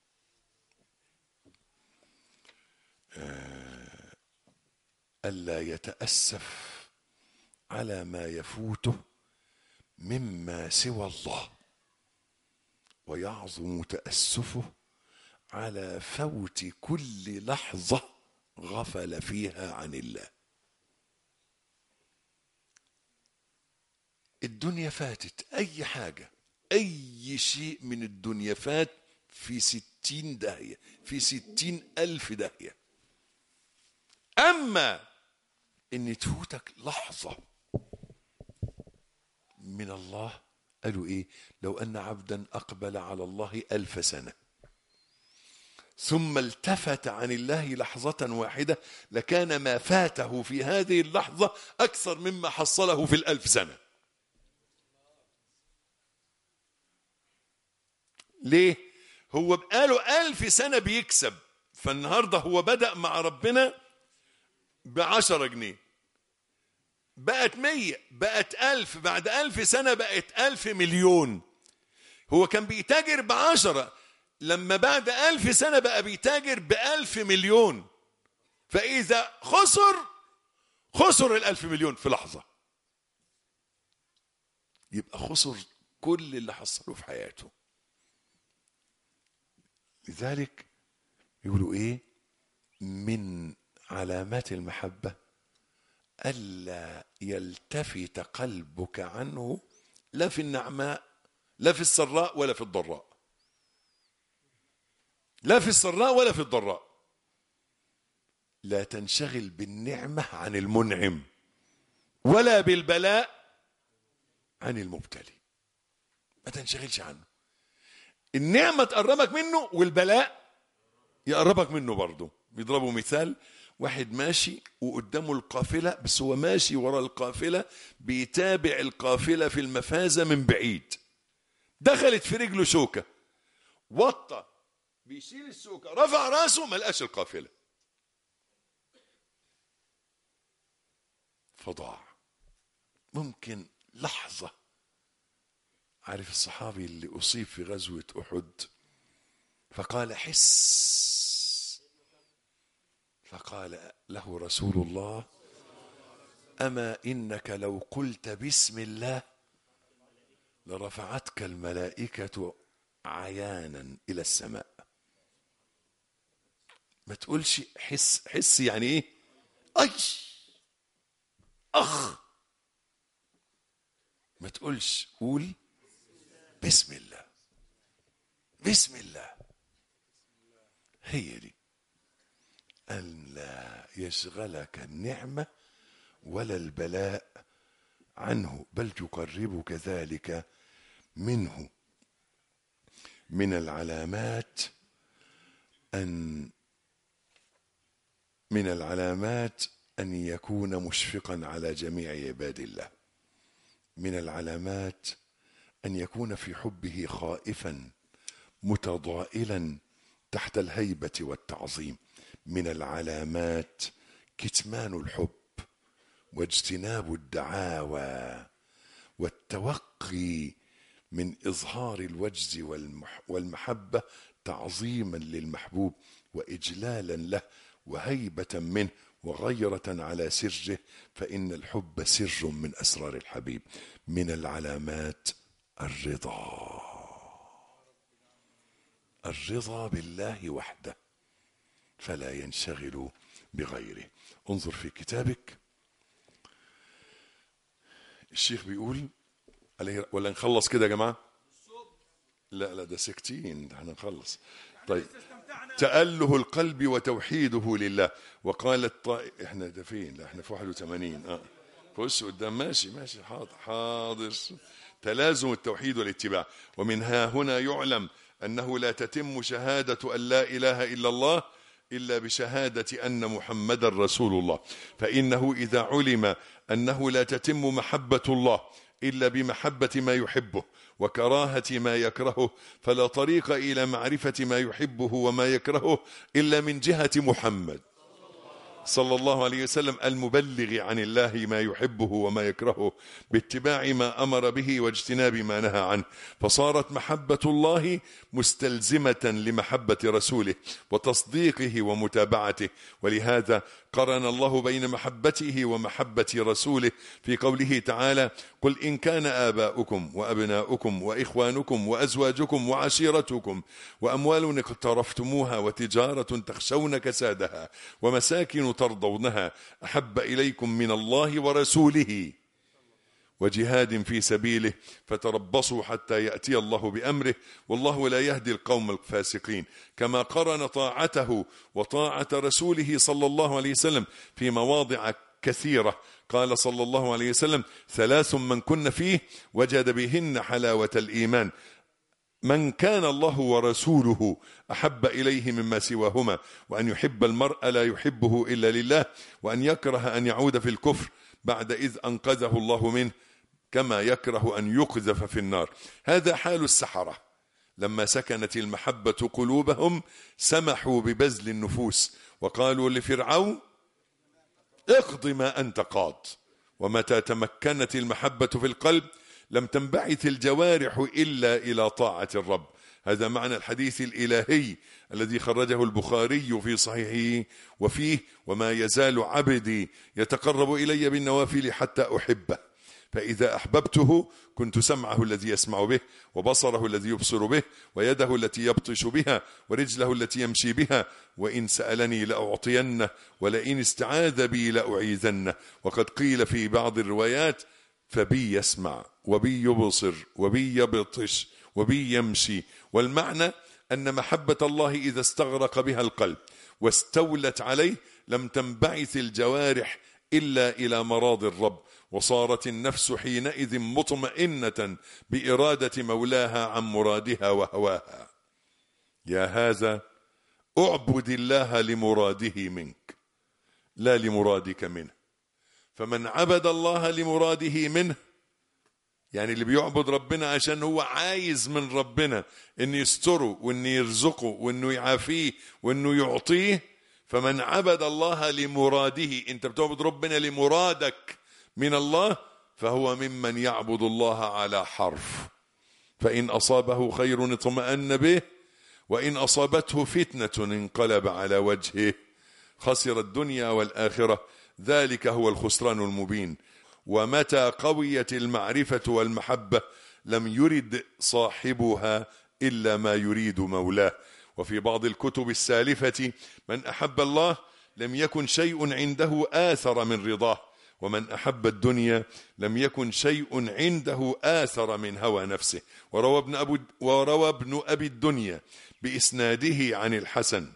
آه ألا يتأسف على ما يفوته مما سوى الله ويعظم تأسفه على فوت كل لحظة غفل فيها عن الله الدنيا فاتت أي حاجة أي شيء من الدنيا فات في ستين داهية في ستين ألف داهية أما إن تفوتك لحظة من الله قالوا إيه لو أن عبدا أقبل على الله ألف سنة ثم التفت عن الله لحظة واحدة لكان ما فاته في هذه اللحظة أكثر مما حصله في الألف سنة ليه هو بقاله ألف سنة بيكسب فالنهاردة هو بدأ مع ربنا بعشرة جنيه بقت مية بقت ألف بعد ألف سنة بقت ألف مليون هو كان بيتاجر بعشرة لما بعد ألف سنة بقى بيتاجر بألف مليون فإذا خسر خسر الألف مليون في لحظة يبقى خسر كل اللي حصله في حياته لذلك يقولوا ايه من علامات المحبة ألا يلتفت قلبك عنه لا في النعماء لا في السراء ولا في الضراء لا في السراء ولا في الضراء لا تنشغل بالنعمة عن المنعم ولا بالبلاء عن المبتلي ما تنشغلش عنه النعمة تقربك منه والبلاء يقربك منه برضه بيضربوا مثال واحد ماشي وقدامه القافلة بس هو ماشي ورا القافلة بيتابع القافلة في المفازة من بعيد دخلت في رجله شوكة وطى بيشيل الشوكة رفع راسه ما لقاش القافلة فضاع ممكن لحظة عارف الصحابي اللي أصيب في غزوة أحد فقال حس فقال له رسول الله أما إنك لو قلت بسم الله لرفعتك الملائكة عيانا إلى السماء ما تقولش حس حس يعني إيه أي أخ ما تقولش قول بسم الله بسم الله هي دي أن لا يشغلك النعمة ولا البلاء عنه بل تقربك ذلك منه من العلامات أن من العلامات أن يكون مشفقا على جميع عباد الله من العلامات أن يكون في حبه خائفا متضائلا تحت الهيبة والتعظيم من العلامات كتمان الحب واجتناب الدعاوى والتوقي من إظهار الوجز والمح والمحبة تعظيما للمحبوب وإجلالا له وهيبة منه وغيرة على سره فإن الحب سر من أسرار الحبيب من العلامات الرضا الرضا بالله وحده فلا ينشغل بغيره انظر في كتابك الشيخ بيقول عليه ولا نخلص كده يا جماعه لا لا ده سكتين ده هنخلص طيب تأله القلب وتوحيده لله وقال الطائف احنا ده فين لا احنا في 81 اه بص قدام ماشي ماشي حاضر حاضر تلازم التوحيد والاتباع ومن ها هنا يعلم أنه لا تتم شهادة أن لا إله إلا الله إلا بشهادة أن محمد رسول الله فإنه إذا علم أنه لا تتم محبة الله إلا بمحبة ما يحبه وكراهة ما يكرهه فلا طريق إلى معرفة ما يحبه وما يكرهه إلا من جهة محمد صلى الله عليه وسلم المبلغ عن الله ما يحبه وما يكرهه باتباع ما امر به واجتناب ما نهى عنه فصارت محبه الله مستلزمه لمحبه رسوله وتصديقه ومتابعته ولهذا قرن الله بين محبته ومحبه رسوله في قوله تعالى قل ان كان اباؤكم وابناؤكم واخوانكم وازواجكم وعشيرتكم واموال اقترفتموها وتجاره تخشون كسادها ومساكن ترضونها احب اليكم من الله ورسوله وجهاد في سبيله فتربصوا حتى ياتي الله بامره والله لا يهدي القوم الفاسقين كما قرن طاعته وطاعه رسوله صلى الله عليه وسلم في مواضع كثيره قال صلى الله عليه وسلم ثلاث من كن فيه وجد بهن حلاوه الايمان من كان الله ورسوله احب اليه مما سواهما وان يحب المرء لا يحبه الا لله وان يكره ان يعود في الكفر بعد اذ انقذه الله منه كما يكره ان يقذف في النار هذا حال السحره لما سكنت المحبه قلوبهم سمحوا ببذل النفوس وقالوا لفرعون اقض ما انت قاض ومتى تمكنت المحبه في القلب لم تنبعث الجوارح الا الى طاعه الرب هذا معنى الحديث الالهي الذي خرجه البخاري في صحيحه وفيه وما يزال عبدي يتقرب الي بالنوافل حتى احبه فاذا احببته كنت سمعه الذي يسمع به وبصره الذي يبصر به ويده التي يبطش بها ورجله التي يمشي بها وان سالني لاعطينه ولئن استعاذ بي لاعيذنه وقد قيل في بعض الروايات فبي يسمع وبي يبصر وبي يبطش وبي يمشي والمعنى ان محبه الله اذا استغرق بها القلب واستولت عليه لم تنبعث الجوارح الا الى مراض الرب وصارت النفس حينئذ مطمئنه باراده مولاها عن مرادها وهواها يا هذا اعبد الله لمراده منك لا لمرادك منه فمن عبد الله لمراده منه يعني اللي بيعبد ربنا عشان هو عايز من ربنا انه يستره وانه يرزقه وانه يعافيه وانه يعطيه فمن عبد الله لمراده انت بتعبد ربنا لمرادك من الله فهو ممن يعبد الله على حرف فان اصابه خير اطمان به وان اصابته فتنه انقلب على وجهه خسر الدنيا والاخره ذلك هو الخسران المبين ومتى قويت المعرفه والمحبه لم يرد صاحبها الا ما يريد مولاه وفي بعض الكتب السالفه من احب الله لم يكن شيء عنده اثر من رضاه ومن احب الدنيا لم يكن شيء عنده اثر من هوى نفسه وروى ابن ابو وروى ابن ابي الدنيا باسناده عن الحسن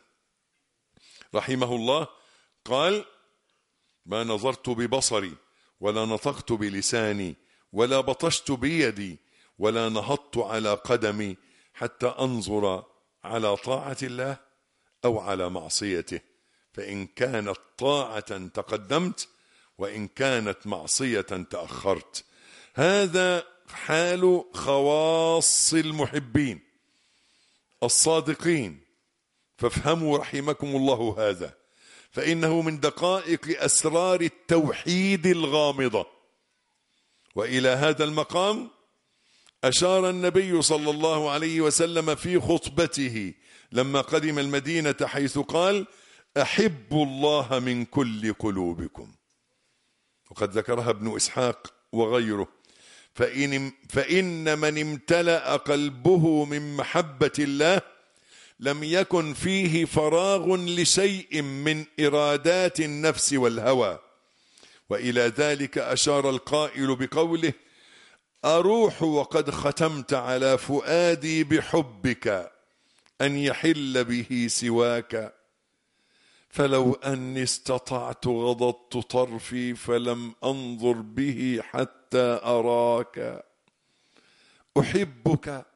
رحمه الله قال ما نظرت ببصري ولا نطقت بلساني ولا بطشت بيدي ولا نهضت على قدمي حتى انظر على طاعه الله او على معصيته فان كانت طاعه تقدمت وان كانت معصيه تاخرت هذا حال خواص المحبين الصادقين فافهموا رحمكم الله هذا فانه من دقائق اسرار التوحيد الغامضه والى هذا المقام اشار النبي صلى الله عليه وسلم في خطبته لما قدم المدينه حيث قال احبوا الله من كل قلوبكم وقد ذكرها ابن اسحاق وغيره فإن, فإن من امتلأ قلبه من محبة الله لم يكن فيه فراغ لشيء من إرادات النفس والهوى وإلى ذلك أشار القائل بقوله أروح وقد ختمت على فؤادي بحبك أن يحل به سواك فلو أني استطعت غضضت طرفي فلم أنظر به حتى أراك أحبك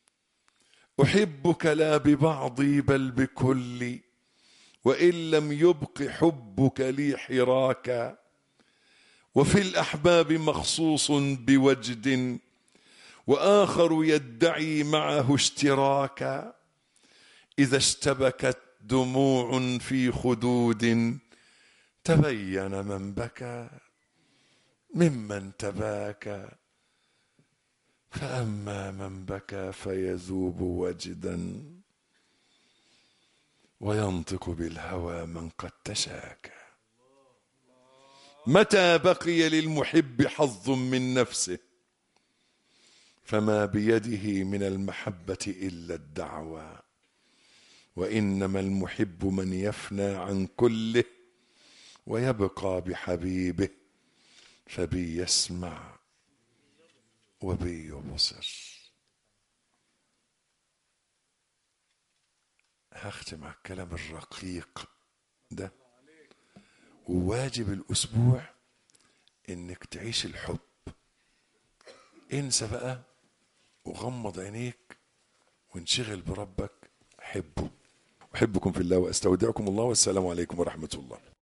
أحبك لا ببعضي بل بكلي وإن لم يبق حبك لي حراكا وفي الأحباب مخصوص بوجد وآخر يدعي معه اشتراكا إذا اشتبكت دموع في خدود تبين من بكى ممن تباكى فأما من بكى فيذوب وجدا وينطق بالهوى من قد تشاكى متى بقي للمحب حظ من نفسه فما بيده من المحبة إلا الدعوى وإنما المحب من يفنى عن كله ويبقى بحبيبه فبي يسمع وبي يبصر هختم على الكلام الرقيق ده وواجب الأسبوع إنك تعيش الحب انسى بقى وغمض عينيك وانشغل بربك حبه أحبكم في الله وأستودعكم الله والسلام عليكم ورحمة الله